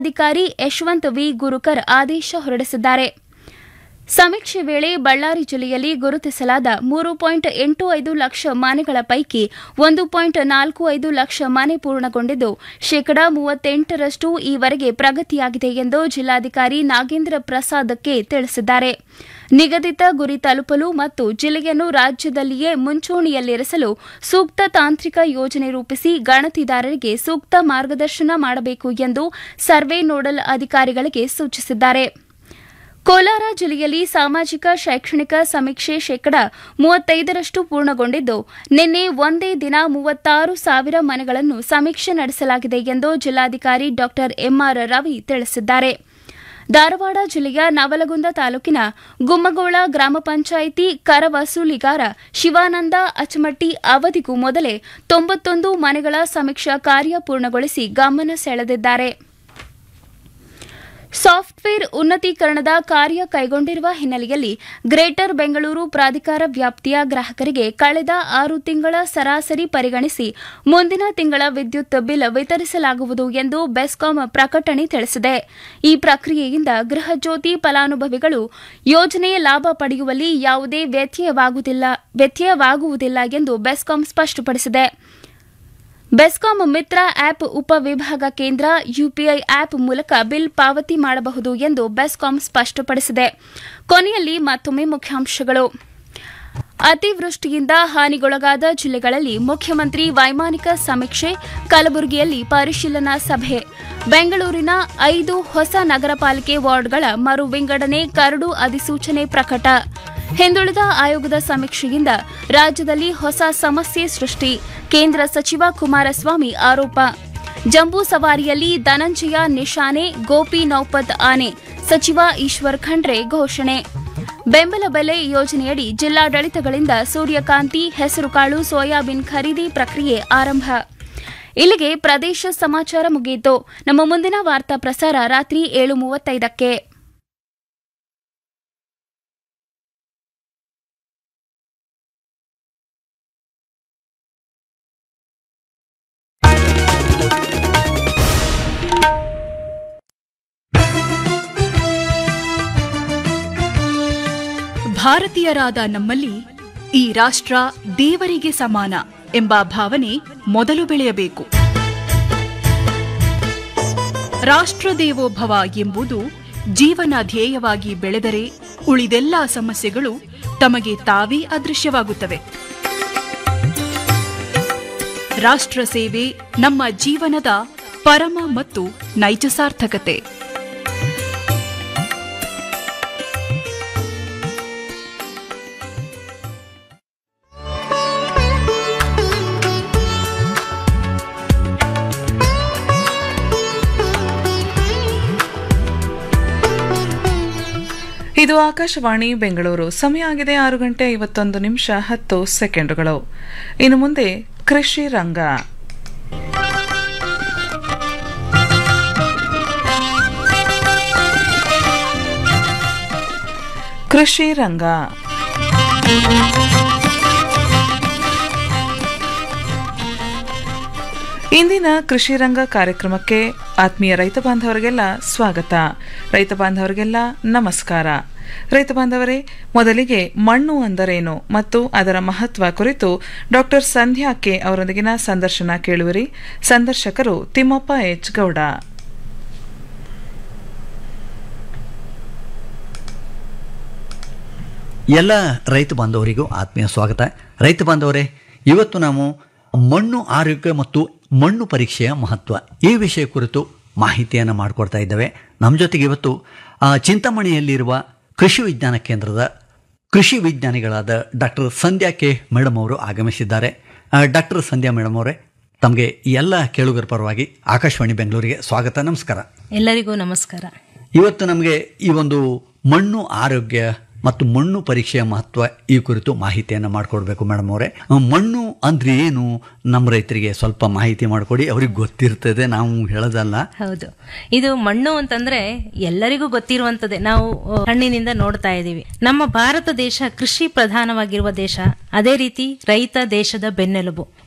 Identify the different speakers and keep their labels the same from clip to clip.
Speaker 1: ಅಧಿಕಾರಿ ಯಶವಂತ್ ವಿ ಗುರುಕರ್ ಆದೇಶ ಹೊರಡಿಸಿದ್ದಾರೆ ಸಮೀಕ್ಷೆ ವೇಳೆ ಬಳ್ಳಾರಿ ಜಿಲ್ಲೆಯಲ್ಲಿ ಗುರುತಿಸಲಾದ ಮೂರು ಪಾಯಿಂಟ್ ಎಂಟು ಐದು ಲಕ್ಷ ಮನೆಗಳ ಪೈಕಿ ಒಂದು ಪಾಯಿಂಟ್ ನಾಲ್ಕು ಐದು ಲಕ್ಷ ಮನೆ ಪೂರ್ಣಗೊಂಡಿದ್ದು ಶೇಕಡಾ ಮೂವತ್ತೆಂಟರಷ್ಟು ಈವರೆಗೆ ಪ್ರಗತಿಯಾಗಿದೆ ಎಂದು ಜಿಲ್ಲಾಧಿಕಾರಿ ನಾಗೇಂದ್ರ ಪ್ರಸಾದ್ಗೆ ತಿಳಿಸಿದ್ದಾರೆ ನಿಗದಿತ ಗುರಿ ತಲುಪಲು ಮತ್ತು ಜಿಲ್ಲೆಯನ್ನು ರಾಜ್ಯದಲ್ಲಿಯೇ ಮುಂಚೂಣಿಯಲ್ಲಿರಿಸಲು ಸೂಕ್ತ ತಾಂತ್ರಿಕ ಯೋಜನೆ ರೂಪಿಸಿ ಗಣತಿದಾರರಿಗೆ ಸೂಕ್ತ ಮಾರ್ಗದರ್ಶನ ಮಾಡಬೇಕು ಎಂದು ಸರ್ವೆ ನೋಡಲ್ ಅಧಿಕಾರಿಗಳಿಗೆ ಸೂಚಿಸಿದ್ದಾರೆ ಕೋಲಾರ ಜಿಲ್ಲೆಯಲ್ಲಿ ಸಾಮಾಜಿಕ ಶೈಕ್ಷಣಿಕ ಸಮೀಕ್ಷೆ ಶೇಕಡಾ ಮೂವತ್ತೈದರಷ್ಟು ಪೂರ್ಣಗೊಂಡಿದ್ದು ನಿನ್ನೆ ಒಂದೇ ದಿನ ಮೂವತ್ತಾರು ಸಾವಿರ ಮನೆಗಳನ್ನು ಸಮೀಕ್ಷೆ ನಡೆಸಲಾಗಿದೆ ಎಂದು ಜಿಲ್ಲಾಧಿಕಾರಿ ಡಾ ಎಂಆರ್ ರವಿ ತಿಳಿಸಿದ್ದಾರೆ ಧಾರವಾಡ ಜಿಲ್ಲೆಯ ನವಲಗುಂದ ತಾಲೂಕಿನ ಗುಮ್ಮಗೋಳ ಗ್ರಾಮ ಪಂಚಾಯಿತಿ ಕರ ವಸೂಲಿಗಾರ ಶಿವಾನಂದ ಅಚಮಟ್ಟಿ ಅವಧಿಗೂ ಮೊದಲೇ ತೊಂಬತ್ತೊಂದು ಮನೆಗಳ ಸಮೀಕ್ಷಾ ಕಾರ್ಯ ಪೂರ್ಣಗೊಳಿಸಿ ಗಮನ ಸೆಳೆದಿದ್ದಾರೆ ಸಾಫ್ಟ್ವೇರ್ ಉನ್ನತೀಕರಣದ ಕಾರ್ಯ ಕೈಗೊಂಡಿರುವ ಹಿನ್ನೆಲೆಯಲ್ಲಿ ಗ್ರೇಟರ್ ಬೆಂಗಳೂರು ಪ್ರಾಧಿಕಾರ ವ್ಯಾಪ್ತಿಯ ಗ್ರಾಹಕರಿಗೆ ಕಳೆದ ಆರು ತಿಂಗಳ ಸರಾಸರಿ ಪರಿಗಣಿಸಿ ಮುಂದಿನ ತಿಂಗಳ ವಿದ್ಯುತ್ ಬಿಲ್ ವಿತರಿಸಲಾಗುವುದು ಎಂದು ಬೆಸ್ಕಾಂ ಪ್ರಕಟಣೆ ತಿಳಿಸಿದೆ ಈ ಪ್ರಕ್ರಿಯೆಯಿಂದ ಗೃಹಜ್ಯೋತಿ ಫಲಾನುಭವಿಗಳು ಯೋಜನೆಯ ಲಾಭ ಪಡೆಯುವಲ್ಲಿ ಯಾವುದೇ ವ್ಯತ್ಯಯವಾಗುವುದಿಲ್ಲ ವ್ಯತ್ಯಯವಾಗುವುದಿಲ್ಲ ಎಂದು ಬೆಸ್ಕಾಂ ಸ್ಪಷ್ಟಪಡಿಸಿದೆ ಬೆಸ್ಕಾಂ ಮಿತ್ರ ಆಪ್ ಉಪವಿಭಾಗ ಕೇಂದ್ರ ಯುಪಿಐ ಆಪ್ ಮೂಲಕ ಬಿಲ್ ಪಾವತಿ ಮಾಡಬಹುದು ಎಂದು ಬೆಸ್ಕಾಂ ಸ್ಪಷ್ಟಪಡಿಸಿದೆ ಕೊನೆಯಲ್ಲಿ ಮತ್ತೊಮ್ಮೆ ಮುಖ್ಯಾಂಶಗಳು ಅತಿವೃಷ್ಟಿಯಿಂದ ಹಾನಿಗೊಳಗಾದ ಜಿಲ್ಲೆಗಳಲ್ಲಿ ಮುಖ್ಯಮಂತ್ರಿ ವೈಮಾನಿಕ ಸಮೀಕ್ಷೆ ಕಲಬುರಗಿಯಲ್ಲಿ ಪರಿಶೀಲನಾ ಸಭೆ ಬೆಂಗಳೂರಿನ ಐದು ಹೊಸ ನಗರ ಪಾಲಿಕೆ ವಾರ್ಡ್ಗಳ ಮರು ವಿಂಗಡಣೆ ಕರಡು ಅಧಿಸೂಚನೆ ಪ್ರಕಟ ಹಿಂದುಳಿದ ಆಯೋಗದ ಸಮೀಕ್ಷೆಯಿಂದ ರಾಜ್ಯದಲ್ಲಿ ಹೊಸ ಸಮಸ್ಯೆ ಸೃಷ್ಟಿ ಕೇಂದ್ರ ಸಚಿವ ಕುಮಾರಸ್ವಾಮಿ ಆರೋಪ ಜಂಬೂ ಸವಾರಿಯಲ್ಲಿ ಧನಂಜಯ ನಿಶಾನೆ ಗೋಪಿ ನೌಪತ್ ಆನೆ ಸಚಿವ ಈಶ್ವರ್ ಖಂಡ್ರೆ ಘೋಷಣೆ ಬೆಂಬಲ ಬೆಲೆ ಯೋಜನೆಯಡಿ ಜಿಲ್ಲಾಡಳಿತಗಳಿಂದ ಸೂರ್ಯಕಾಂತಿ ಹೆಸರುಕಾಳು ಸೋಯಾಬೀನ್ ಖರೀದಿ ಪ್ರಕ್ರಿಯೆ ಆರಂಭ ಇಲ್ಲಿಗೆ ಪ್ರದೇಶ ಸಮಾಚಾರ ಮುಗಿಯಿತು ನಮ್ಮ ಮುಂದಿನ ವಾರ್ತಾ ಪ್ರಸಾರ ರಾತ್ರಿ ಏಳು ಮೂವತ್ತೈದಕ್ಕೆ
Speaker 2: ಭಾರತೀಯರಾದ ನಮ್ಮಲ್ಲಿ ಈ ರಾಷ್ಟ್ರ ದೇವರಿಗೆ ಸಮಾನ ಎಂಬ ಭಾವನೆ ಮೊದಲು ಬೆಳೆಯಬೇಕು ರಾಷ್ಟ್ರ ದೇವೋಭವ ಎಂಬುದು ಜೀವನ ಧ್ಯೇಯವಾಗಿ ಬೆಳೆದರೆ ಉಳಿದೆಲ್ಲ ಸಮಸ್ಯೆಗಳು ತಮಗೆ ತಾವೇ ಅದೃಶ್ಯವಾಗುತ್ತವೆ ರಾಷ್ಟ್ರ ಸೇವೆ ನಮ್ಮ ಜೀವನದ ಪರಮ ಮತ್ತು ನೈಜ ಸಾರ್ಥಕತೆ
Speaker 3: ಇದು ಆಕಾಶವಾಣಿ ಬೆಂಗಳೂರು ಸಮಯ ಆಗಿದೆ ಆರು ಗಂಟೆ ಐವತ್ತೊಂದು ನಿಮಿಷ ಹತ್ತು ಸೆಕೆಂಡುಗಳು ಇನ್ನು ಮುಂದೆ ಕೃಷಿ ರಂಗ ಕೃಷಿ ರಂಗ ಇಂದಿನ ಕೃಷಿ ರಂಗ ಕಾರ್ಯಕ್ರಮಕ್ಕೆ ಆತ್ಮೀಯ ರೈತ ಬಾಂಧವರಿಗೆಲ್ಲ ಸ್ವಾಗತ ರೈತ ಬಾಂಧವರಿಗೆಲ್ಲ ನಮಸ್ಕಾರ ರೈತ ಬಾಂಧವರೇ ಮೊದಲಿಗೆ ಮಣ್ಣು ಅಂದರೇನು ಮತ್ತು ಅದರ ಮಹತ್ವ ಕುರಿತು ಡಾಕ್ಟರ್ ಸಂಧ್ಯಾ ಕೆ ಅವರೊಂದಿಗಿನ ಸಂದರ್ಶನ ಕೇಳುವಿರಿ ಸಂದರ್ಶಕರು ತಿಮ್ಮಪ್ಪ ಎಚ್ ಗೌಡ
Speaker 4: ಎಲ್ಲ ರೈತ ಬಾಂಧವರಿಗೂ ಆತ್ಮೀಯ ಸ್ವಾಗತ ರೈತ ಬಾಂಧವರೇ ಇವತ್ತು ನಾವು ಮಣ್ಣು ಆರೋಗ್ಯ ಮತ್ತು ಮಣ್ಣು ಪರೀಕ್ಷೆಯ ಮಹತ್ವ ಈ ವಿಷಯ ಕುರಿತು ಮಾಹಿತಿಯನ್ನು ಮಾಡಿಕೊಡ್ತಾ ಇದ್ದೇವೆ ನಮ್ಮ ಜೊತೆಗೆ ಇವತ್ತು ಆ, ಚಿಂತಾಮಣಿಯಲ್ಲಿರುವ ಕೃಷಿ ವಿಜ್ಞಾನ ಕೇಂದ್ರದ ಕೃಷಿ ವಿಜ್ಞಾನಿಗಳಾದ ಡಾಕ್ಟರ್ ಸಂಧ್ಯಾ ಕೆ ಮೇಡಮ್ ಅವರು ಆಗಮಿಸಿದ್ದಾರೆ ಡಾಕ್ಟರ್ ಸಂಧ್ಯಾ ಮೇಡಮ್ ಅವರೇ ತಮಗೆ ಎಲ್ಲ ಕೇಳುಗರ ಪರವಾಗಿ ಆಕಾಶವಾಣಿ ಬೆಂಗಳೂರಿಗೆ ಸ್ವಾಗತ ನಮಸ್ಕಾರ
Speaker 5: ಎಲ್ಲರಿಗೂ ನಮಸ್ಕಾರ
Speaker 4: ಇವತ್ತು ನಮಗೆ ಈ ಒಂದು ಮಣ್ಣು ಆರೋಗ್ಯ ಮತ್ತು ಮಣ್ಣು ಪರೀಕ್ಷೆಯ ಮಹತ್ವ ಈ ಕುರಿತು ಮಾಹಿತಿಯನ್ನು ಮಾಡಿಕೊಡ್ಬೇಕು ಮೇಡಮ್ ಅವರೇ ಮಣ್ಣು ಅಂದ್ರೆ ಏನು ನಮ್ಮ ರೈತರಿಗೆ ಸ್ವಲ್ಪ ಮಾಹಿತಿ ಮಾಡಿಕೊಡಿ ಅವ್ರಿಗೆ ಗೊತ್ತಿರ್ತದೆ ನಾವು ಹೇಳೋದಲ್ಲ
Speaker 5: ಹೌದು ಇದು ಮಣ್ಣು ಅಂತಂದ್ರೆ ಎಲ್ಲರಿಗೂ ಗೊತ್ತಿರುವಂತದ್ದೇ ನಾವು ಆ, ಕಣ್ಣಿನಿಂದ ನೋಡ್ತಾ ಇದ್ದೀವಿ ನಮ್ಮ ಭಾರತ ದೇಶ ಕೃಷಿ ಪ್ರಧಾನವಾಗಿರುವ ದೇಶ ಅದೇ ರೀತಿ ರೈತ ದೇಶದ ಬೆನ್ನೆಲುಬು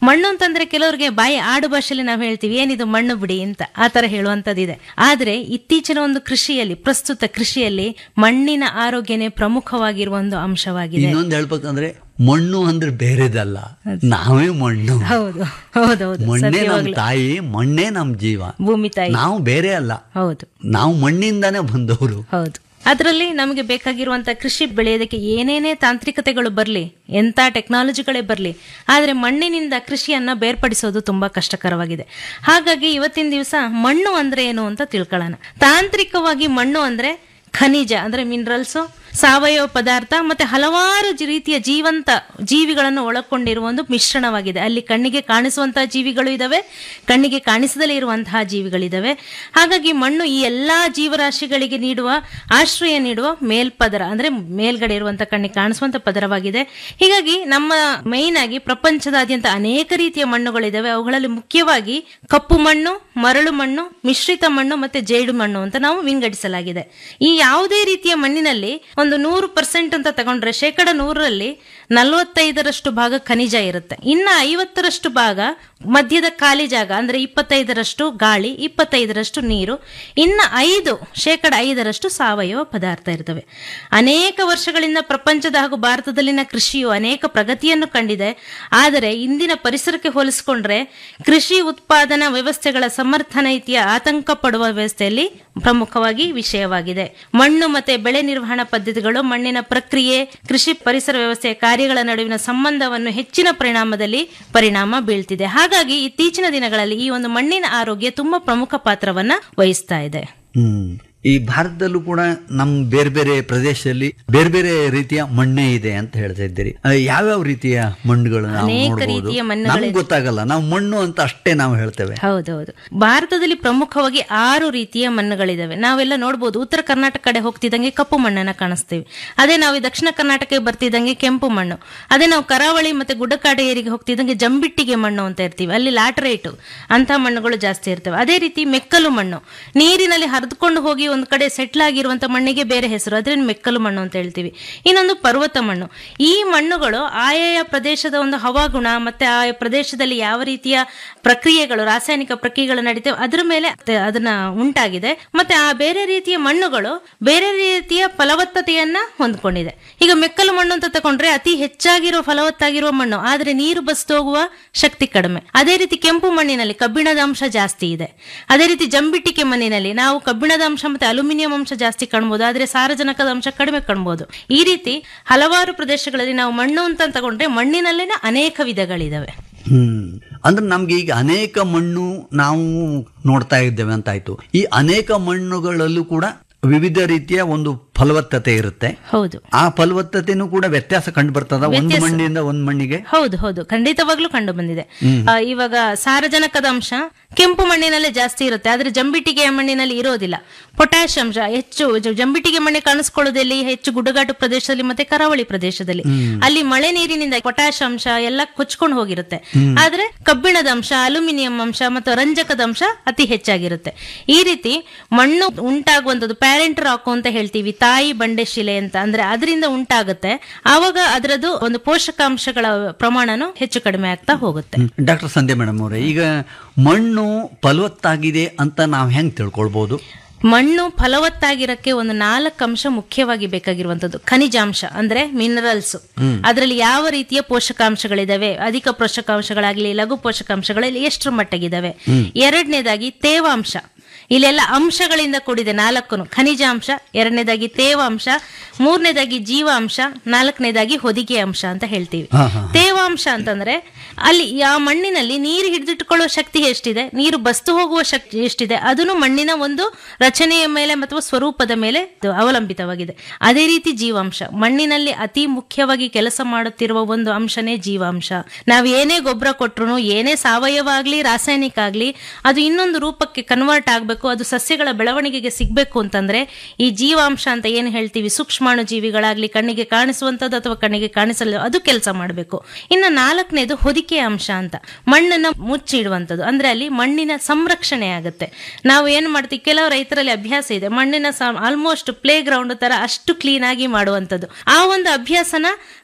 Speaker 5: ಮಣ್ಣು ಅಂತಂದ್ರೆ ಕೆಲವರಿಗೆ ಬಾಯಿ ಆಡು ಭಾಷೆಯಲ್ಲಿ ನಾವು ಹೇಳ್ತೀವಿ ಏನಿದು ಮಣ್ಣು ಬಿಡಿ ಅಂತ ಆ ತರ ಹೇಳುವಂತದ್ದಿದೆ ಆದ್ರೆ ಇತ್ತೀಚಿನ ಒಂದು ಕೃಷಿಯಲ್ಲಿ ಪ್ರಸ್ತುತ ಕೃಷಿಯಲ್ಲಿ ಮಣ್ಣಿನ ಆರೋಗ್ಯನೇ ಪ್ರಮುಖವಾಗಿರುವ ಒಂದು ಅಂಶವಾಗಿದೆ
Speaker 4: ಇನ್ನೊಂದು ಹೇಳ್ಬೇಕಂದ್ರೆ ಮಣ್ಣು ಅಂದ್ರೆ ಬೇರೆದಲ್ಲ ನಾವೇ ಮಣ್ಣು
Speaker 5: ಹೌದು ಹೌದೌದು
Speaker 4: ಮಣ್ಣೇ ನಮ್
Speaker 5: ಸತ್ಯವಾಗ್ಲೂ.
Speaker 4: ತಾಯಿ ಮಣ್ಣೇ ನಮ್ ಜೀವ
Speaker 5: ಭೂಮಿ ತಾಯಿ
Speaker 4: ನಾವು ಬೇರೆ ಅಲ್ಲ
Speaker 5: ಹೌದು
Speaker 4: ನಾವು ಮಣ್ಣಿಂದಾನೇ ಬಂದವರು
Speaker 5: ಹೌದು ಅದರಲ್ಲಿ ನಮಗೆ ಬೇಕಾಗಿರುವಂತ ಕೃಷಿ ಬೆಳೆಯೋದಕ್ಕೆ ಏನೇನೇ ತಾಂತ್ರಿಕತೆಗಳು ಬರಲಿ ಎಂಥ ಟೆಕ್ನಾಲಜಿಗಳೇ ಬರಲಿ ಆದರೆ ಮಣ್ಣಿನಿಂದ ಕೃಷಿಯನ್ನ ಬೇರ್ಪಡಿಸೋದು ತುಂಬಾ ಕಷ್ಟಕರವಾಗಿದೆ ಹಾಗಾಗಿ ಇವತ್ತಿನ ದಿವಸ ಮಣ್ಣು ಅಂದ್ರೆ ಏನು ಅಂತ ತಿಳ್ಕೊಳ್ಳೋಣ ತಾಂತ್ರಿಕವಾಗಿ ಮಣ್ಣು ಅಂದ್ರೆ ಖನಿಜ ಅಂದ್ರೆ ಮಿನರಲ್ಸ್ ಸಾವಯವ ಪದಾರ್ಥ ಮತ್ತೆ ಹಲವಾರು ಜಿ- ರೀತಿಯ ಜೀವಂತ ಜೀವಿಗಳನ್ನು ಒಳಗೊಂಡಿರುವ ಒಂದು ಮಿಶ್ರಣವಾಗಿದೆ ಅಲ್ಲಿ ಕಣ್ಣಿಗೆ ಕಾಣಿಸುವಂತಹ ಜೀವಿಗಳು ಇದಾವೆ ಕಣ್ಣಿಗೆ ಕಾಣಿಸದಲೇ ಇರುವಂತಹ ಜೀವಿಗಳಿದಾವೆ ಹಾಗಾಗಿ ಮಣ್ಣು ಈ ಎಲ್ಲಾ ಜೀವರಾಶಿಗಳಿಗೆ ನೀಡುವ ಆಶ್ರಯ ನೀಡುವ ಮೇಲ್ಪದರ ಅಂದ್ರೆ ಮೇಲ್ಗಡೆ ಇರುವಂತಹ ಕಣ್ಣಿಗೆ ಕಾಣಿಸುವಂತ ಪದರವಾಗಿದೆ ಹೀಗಾಗಿ ನಮ್ಮ ಮೈನ್ ಆಗಿ ಪ್ರಪಂಚದಾದ್ಯಂತ ಅನೇಕ ರೀತಿಯ ಮಣ್ಣುಗಳಿದಾವೆ ಅವುಗಳಲ್ಲಿ ಮುಖ್ಯವಾಗಿ ಕಪ್ಪು ಮಣ್ಣು ಮರಳು ಮಣ್ಣು ಮಿಶ್ರಿತ ಮಣ್ಣು ಮತ್ತೆ ಜೇಡು ಮಣ್ಣು ಅಂತ ನಾವು ವಿಂಗಡಿಸಲಾಗಿದೆ ಈ ಯಾವುದೇ ರೀತಿಯ ಮಣ್ಣಿನಲ್ಲಿ ಒಂದು ನೂರು ಪರ್ಸೆಂಟ್ ಅಂತ ತಗೊಂಡ್ರೆ ಶೇಕಡ ನೂರರಲ್ಲಿ ನಲವತ್ತೈದರಷ್ಟು ಭಾಗ ಖನಿಜ ಇರುತ್ತೆ ಇನ್ನ ಐವತ್ತರಷ್ಟು ಭಾಗ ಮಧ್ಯದ ಖಾಲಿ ಜಾಗ ಅಂದ್ರೆ ಇಪ್ಪತ್ತೈದರಷ್ಟು ಗಾಳಿ ಇಪ್ಪತ್ತೈದರಷ್ಟು ನೀರು ಇನ್ನ ಐದು ಶೇಕಡ ಐದರಷ್ಟು ಸಾವಯವ ಪದಾರ್ಥ ಇರ್ತವೆ ಅನೇಕ ವರ್ಷಗಳಿಂದ ಪ್ರಪಂಚದ ಹಾಗೂ ಭಾರತದಲ್ಲಿನ ಕೃಷಿಯು ಅನೇಕ ಪ್ರಗತಿಯನ್ನು ಕಂಡಿದೆ ಆದರೆ ಇಂದಿನ ಪರಿಸರಕ್ಕೆ ಹೋಲಿಸಿಕೊಂಡ್ರೆ ಕೃಷಿ ಉತ್ಪಾದನಾ ವ್ಯವಸ್ಥೆಗಳ ಸಮರ್ಥನೈತಿಯ ಆತಂಕ ಪಡುವ ವ್ಯವಸ್ಥೆಯಲ್ಲಿ ಪ್ರಮುಖವಾಗಿ ವಿಷಯವಾಗಿದೆ ಮಣ್ಣು ಮತ್ತೆ ಬೆಳೆ ನಿರ್ವಹಣಾ ಪದ್ಧತಿಗಳು ಮಣ್ಣಿನ ಪ್ರಕ್ರಿಯೆ ಕೃಷಿ ಪರಿಸರ ವ್ಯವಸ್ಥೆಯ ಕಾರ್ಯಗಳ ನಡುವಿನ ಸಂಬಂಧವನ್ನು ಹೆಚ್ಚಿನ ಪರಿಣಾಮದಲ್ಲಿ ಪರಿಣಾಮ ಬೀಳ್ತಿದೆ ಹಾಗಾಗಿ ಇತ್ತೀಚಿನ ದಿನಗಳಲ್ಲಿ ಈ ಒಂದು ಮಣ್ಣಿನ ಆರೋಗ್ಯ ತುಂಬಾ ಪ್ರಮುಖ ಪಾತ್ರವನ್ನ ವಹಿಸ್ತಾ ಇದೆ
Speaker 4: ಹ್ಮ್ ಈ ಭಾರತದಲ್ಲೂ ಕೂಡ ನಮ್ ಬೇರೆ ಬೇರೆ ಪ್ರದೇಶದಲ್ಲಿ ಬೇರೆ ಬೇರೆ ರೀತಿಯ ಮಣ್ಣೆ ಇದೆ ಅಂತ ಹೇಳ್ತಾ ಇದ್ದೀರಿ ಆ, ಯಾವ್ಯಾವ ರೀತಿಯ ಮಣ್ಣುಗಳು ನಾವು
Speaker 5: ಅನೇಕ
Speaker 4: ನೋಡ್ಬೋದು
Speaker 5: ರೀತಿಯ ಮಣ್ಣುಗಳಿದೆ.
Speaker 4: ನಮ್ಗೆ ಗೊತ್ತಾಗಲ್ಲ ನಾವು ಮಣ್ಣು ಅಂತ ಅಷ್ಟೇ ನಾವು ಹೇಳ್ತೇವೆ
Speaker 5: ಹೌದೌದು ಭಾರತದಲ್ಲಿ ಪ್ರಮುಖವಾಗಿ ಆರು ರೀತಿಯ ಮಣ್ಣುಗಳಿದಾವೆ ನಾವೆಲ್ಲ ನೋಡ್ಬೋದು ಉತ್ತರ ಕರ್ನಾಟಕ ಕಡೆ ಹೋಗ್ತಿದ್ದಂಗೆ ಕಪ್ಪು ಮಣ್ಣನ್ನ ಕಾಣಿಸ್ತೀವಿ ಅದೇ ನಾವು ಈ ದಕ್ಷಿಣ ಕರ್ನಾಟಕಕ್ಕೆ ಬರ್ತಿದ್ದಂಗೆ ಕೆಂಪು ಮಣ್ಣು ಅದೇ ನಾವು ಕರಾವಳಿ ಮತ್ತೆ ಗುಡ್ಡಕಾಡು ಏರಿಗೆ ಹೋಗ್ತಿದ್ದಂಗೆ ಜಂಬಿಟ್ಟಿಗೆ ಮಣ್ಣು ಅಂತ ಇರ್ತೀವಿ ಅಲ್ಲಿ ಲ್ಯಾಟರೈಟ್ ಅಂತ ಮಣ್ಣುಗಳು ಜಾಸ್ತಿ ಇರ್ತವೆ ಅದೇ ರೀತಿ ಮೆಕ್ಕಲು ಮಣ್ಣು ನೀರಿನಲ್ಲಿ ಹರಿದುಕೊಂಡು ಹೋಗಿ ಒಂದು ಕಡೆ ಸೆಟ್ಲ್ ಆಗಿರುವಂತ ಮಣ್ಣಿಗೆ ಬೇರೆ ಹೆಸರು ಅದ್ರ ಮೆಕ್ಕಲು ಮಣ್ಣು ಅಂತ ಹೇಳ್ತೀವಿ ಇನ್ನೊಂದು ಪರ್ವತ ಮಣ್ಣು ಈ ಮಣ್ಣುಗಳು ಆಯಾಯ ಪ್ರದೇಶದ ಒಂದು ಹವಾಗುಣ ಮತ್ತೆ ಆ ಪ್ರದೇಶದಲ್ಲಿ ಯಾವ ರೀತಿಯ ಪ್ರಕ್ರಿಯೆಗಳು ರಾಸಾಯನಿಕ ಪ್ರಕ್ರಿಯೆಗಳು ನಡೀತವೆ ಅದರ ಮೇಲೆ ತ- ಅದನ್ನ ಉಂಟಾಗಿದೆ ಮತ್ತೆ ಆ ಬೇರೆ ರೀತಿಯ ಮಣ್ಣುಗಳು ಬೇರೆ ರೀತಿಯ ಫಲವತ್ತತೆಯನ್ನ ಹೊಂದ್ಕೊಂಡಿದೆ ಈಗ ಮೆಕ್ಕಲು ಮಣ್ಣು ಅಂತ ತಗೊಂಡ್ರೆ ಅತಿ ಹೆಚ್ಚಾಗಿರೋ ಫಲವತ್ತಾಗಿರುವ ಮಣ್ಣು ಆದ್ರೆ ನೀರು ಬಸ್ದು ಹೋಗುವ ಶಕ್ತಿ ಕಡಿಮೆ ಅದೇ ರೀತಿ ಕೆಂಪು ಮಣ್ಣಿನಲ್ಲಿ ಕಬ್ಬಿಣದ ಅಂಶ ಜಾಸ್ತಿ ಇದೆ ಅದೇ ರೀತಿ ಜಂಬಿಟ್ಟಿಗೆ ಮಣ್ಣಿನಲ್ಲಿ ನಾವು ಕಬ್ಬಿಣದ ಅಂಶ ಮತ್ತೆ ಅಲ್ಯೂಮಿನಿಯಂ ಅಂಶ ಜಾಸ್ತಿ ಕಾಣ್ಬೋದು ಆದ್ರೆ ಸಾರಜನಕದ ಅಂಶ ಕಡಿಮೆ ಕಾಣ್ಬೋದು ಈ ರೀತಿ ಹಲವಾರು ಪ್ರದೇಶಗಳಲ್ಲಿ ನಾವು ಮಣ್ಣು ಅಂತ ತಗೊಂಡ್ರೆ ಮಣ್ಣಿನಲ್ಲಿನ ಅನೇಕ ವಿಧಗಳಿದಾವೆ
Speaker 4: ಹ್ಮ್ ಅಂದ್ರೆ ನಮ್ಗೆ ಈಗ ಅನೇಕ ಮಣ್ಣು ನಾವು ನೋಡ್ತಾ ಇದ್ದೇವೆ ಅಂತ ಆಯ್ತು ಈ ಅನೇಕ ಮಣ್ಣುಗಳಲ್ಲೂ ಕೂಡ ವಿವಿಧ ರೀತಿಯ ಒಂದು ಫಲವತ್ತತೆ ಇರುತ್ತೆ
Speaker 5: ಹೌದು
Speaker 4: ಆ ಫಲವತ್ತತೆನೂ ಕೂಡ ವ್ಯತ್ಯಾಸ ಕಂಡು ಬರ್ತದ ಒಂದು ಮಣ್ಣಿಂದ ಒಂದ್ ಮಣ್ಣಿಗೆ
Speaker 5: ಹೌದು ಹೌದು ಖಂಡಿತವಾಗ್ಲೂ ಕಂಡು ಬಂದಿದೆ ಆ, ಇವಾಗ ಸಾರಜನಕದ ಅಂಶ ಕೆಂಪು ಮಣ್ಣಿನಲ್ಲಿ ಜಾಸ್ತಿ ಇರುತ್ತೆ ಆದ್ರೆ ಜಂಬಿಟ್ಟಿಗೆ ಮಣ್ಣಿನಲ್ಲಿ ಇರೋದಿಲ್ಲ ಪೊಟ್ಯಾಶ್ ಅಂಶ ಹೆಚ್ಚು ಜ- ಜಂಬಿಟ್ಟಿಗೆ ಮಣ್ಣೆ ಕಾಣಿಸ್ಕೊಳ್ಳೋದಲ್ಲಿ ಹೆಚ್ಚು ಗುಡ್ಡಗಾಡು ಪ್ರದೇಶದಲ್ಲಿ ಮತ್ತೆ ಕರಾವಳಿ ಪ್ರದೇಶದಲ್ಲಿ ಅಲ್ಲಿ ಮಳೆ ನೀರಿನಿಂದ ಪೊಟ್ಯಾಶ್ ಅಂಶ ಎಲ್ಲ ಕೊಚ್ಕೊಂಡು ಹೋಗಿರುತ್ತೆ ಆದ್ರೆ ಕಬ್ಬಿಣದ ಅಂಶ ಅಲ್ಯೂಮಿನಿಯಂ ಅಂಶ ಮತ್ತು ರಂಜಕದ ಅಂಶ ಅತಿ ಹೆಚ್ಚಾಗಿರುತ್ತೆ ಈ ರೀತಿ ಮಣ್ಣು ಉಂಟಾಗುವಂಥದ್ದು ಪ್ಯಾರೆಂಟ್ ರಾಕು ಅಂತ ಹೇಳ್ತೀವಿ ತಾಯಿ ಬಂಡೆ ಶಿಲೆ ಅಂತ ಅಂದ್ರೆ ಅದರಿಂದ ಉಂಟಾಗುತ್ತೆ ಆವಾಗ ಅದರದ್ದು ಒಂದು ಪೋಷಕಾಂಶಗಳ ಪ್ರಮಾಣನು ಹೆಚ್ಚು ಕಡಿಮೆ ಆಗ್ತಾ ಹೋಗುತ್ತೆ
Speaker 4: ಡಾಕ್ಟರ್ ಸಂಧ್ಯಾ ಮೇಡಮ್ ಅವರೇ ಈಗ ಮಣ್ಣು ಫಲವತ್ತಾಗಿದೆ ಅಂತ ನಾವು ಹೆಂಗ್ ತಿಳ್ಕೊಳ್ಬಹುದು
Speaker 5: ಮಣ್ಣು ಫಲವತ್ತಾಗಿರಕ್ಕೆ ಒಂದು ನಾಲ್ಕು ಅಂಶ ಮುಖ್ಯವಾಗಿ ಬೇಕಾಗಿರುವಂತದ್ದು ಖನಿಜಾಂಶ ಅಂದ್ರೆ ಮಿನರಲ್ಸ್ ಅದರಲ್ಲಿ ಯಾವ ರೀತಿಯ ಪೋಷಕಾಂಶಗಳಿದಾವೆ ಅಧಿಕ ಪೋಷಕಾಂಶಗಳಾಗ್ಲಿ ಲಘು ಪೋಷಕಾಂಶಗಳಲ್ಲಿ ಎಷ್ಟರ ಮಟ್ಟಿಗಿದಾವೆ ಎರಡನೇದಾಗಿ ತೇವಾಂಶ ಇಲ್ಲೆಲ್ಲ ಅಂಶಗಳಿಂದ ಕೂಡಿದೆ ನಾಲ್ಕು ಖನಿಜಾಂಶ ಎರಡನೇದಾಗಿ ತೇವಾಂಶ ಮೂರನೇದಾಗಿ ಜೀವಾಂಶ ನಾಲ್ಕನೇದಾಗಿ ಹೊದಿಕೆ ಅಂಶ ಅಂತ ಹೇಳ್ತೀವಿ ತೇವಾಂಶ ಅಂತಂದ್ರೆ ಅಲ್ಲಿ ಆ ಮಣ್ಣಿನಲ್ಲಿ ನೀರು ಹಿಡಿದಿಟ್ಟುಕೊಳ್ಳುವ ಶಕ್ತಿ ಎಷ್ಟಿದೆ ನೀರು ಬಸ್ತು ಹೋಗುವ ಶಕ್ತಿ ಎಷ್ಟಿದೆ ಅದನ್ನು ಮಣ್ಣಿನ ಒಂದು ರಚನೆಯ ಮೇಲೆ ಅಥವಾ ಸ್ವರೂಪದ ಮೇಲೆ ಇದು ಅವಲಂಬಿತವಾಗಿದೆ ಅದೇ ರೀತಿ ಜೀವಾಂಶ ಮಣ್ಣಿನಲ್ಲಿ ಅತಿ ಮುಖ್ಯವಾಗಿ ಕೆಲಸ ಮಾಡುತ್ತಿರುವ ಒಂದು ಅಂಶನೇ ಜೀವಾಂಶ ನಾವು ಏನೇ ಗೊಬ್ಬರ ಕೊಟ್ರು ಏನೇ ಸಾವಯವ ಆಗ್ಲಿ ರಾಸಾಯನಿಕ ಆಗ್ಲಿ ಅದು ಇನ್ನೊಂದು ರೂಪಕ್ಕೆ ಕನ್ವರ್ಟ್ ಆಗಬೇಕು ಅದು ಸಸ್ಯಗಳ ಬೆಳವಣಿಗೆಗೆ ಸಿಗ್ಬೇಕು ಅಂತಂದ್ರೆ ಈ ಜೀವಾಂಶ ಅಂತ ಏನು ಹೇಳ್ತೀವಿ ಸೂಕ್ಷ್ಮಾಣು ಜೀವಿಗಳಾಗ್ಲಿ ಕಣ್ಣಿಗೆ ಕಾಣಿಸುವಂತದ್ದು ಅಥವಾ ಕಣ್ಣಿಗೆ ಕಾಣಿಸಲು ಅದು ಕೆಲಸ ಮಾಡಬೇಕು ಇನ್ನು ನಾಲ್ಕನೇದು ಹೊದಿಕೆ ಅಂಶ ಅಂತ ಮಣ್ಣನ್ನ ಮುಚ್ಚಿಡುವಂಥದ್ದು ಅಂದ್ರೆ ಅಲ್ಲಿ ಮಣ್ಣಿನ ಸಂರಕ್ಷಣೆ ಆಗುತ್ತೆ ನಾವು ಏನು ಮಾಡ್ತೀವಿ ಕೆಲವು ರೈತರಲ್ಲಿ ಅಭ್ಯಾಸ ಇದೆ ಮಣ್ಣಿನ ಆಲ್ಮೋಸ್ಟ್ ಪ್ಲೇ ಗ್ರೌಂಡ್ ತರ ಅಷ್ಟು ಕ್ಲೀನ್ ಆಗಿ ಮಾಡುವಂಥದ್ದು ಆ ಒಂದು ಅಭ್ಯಾಸನ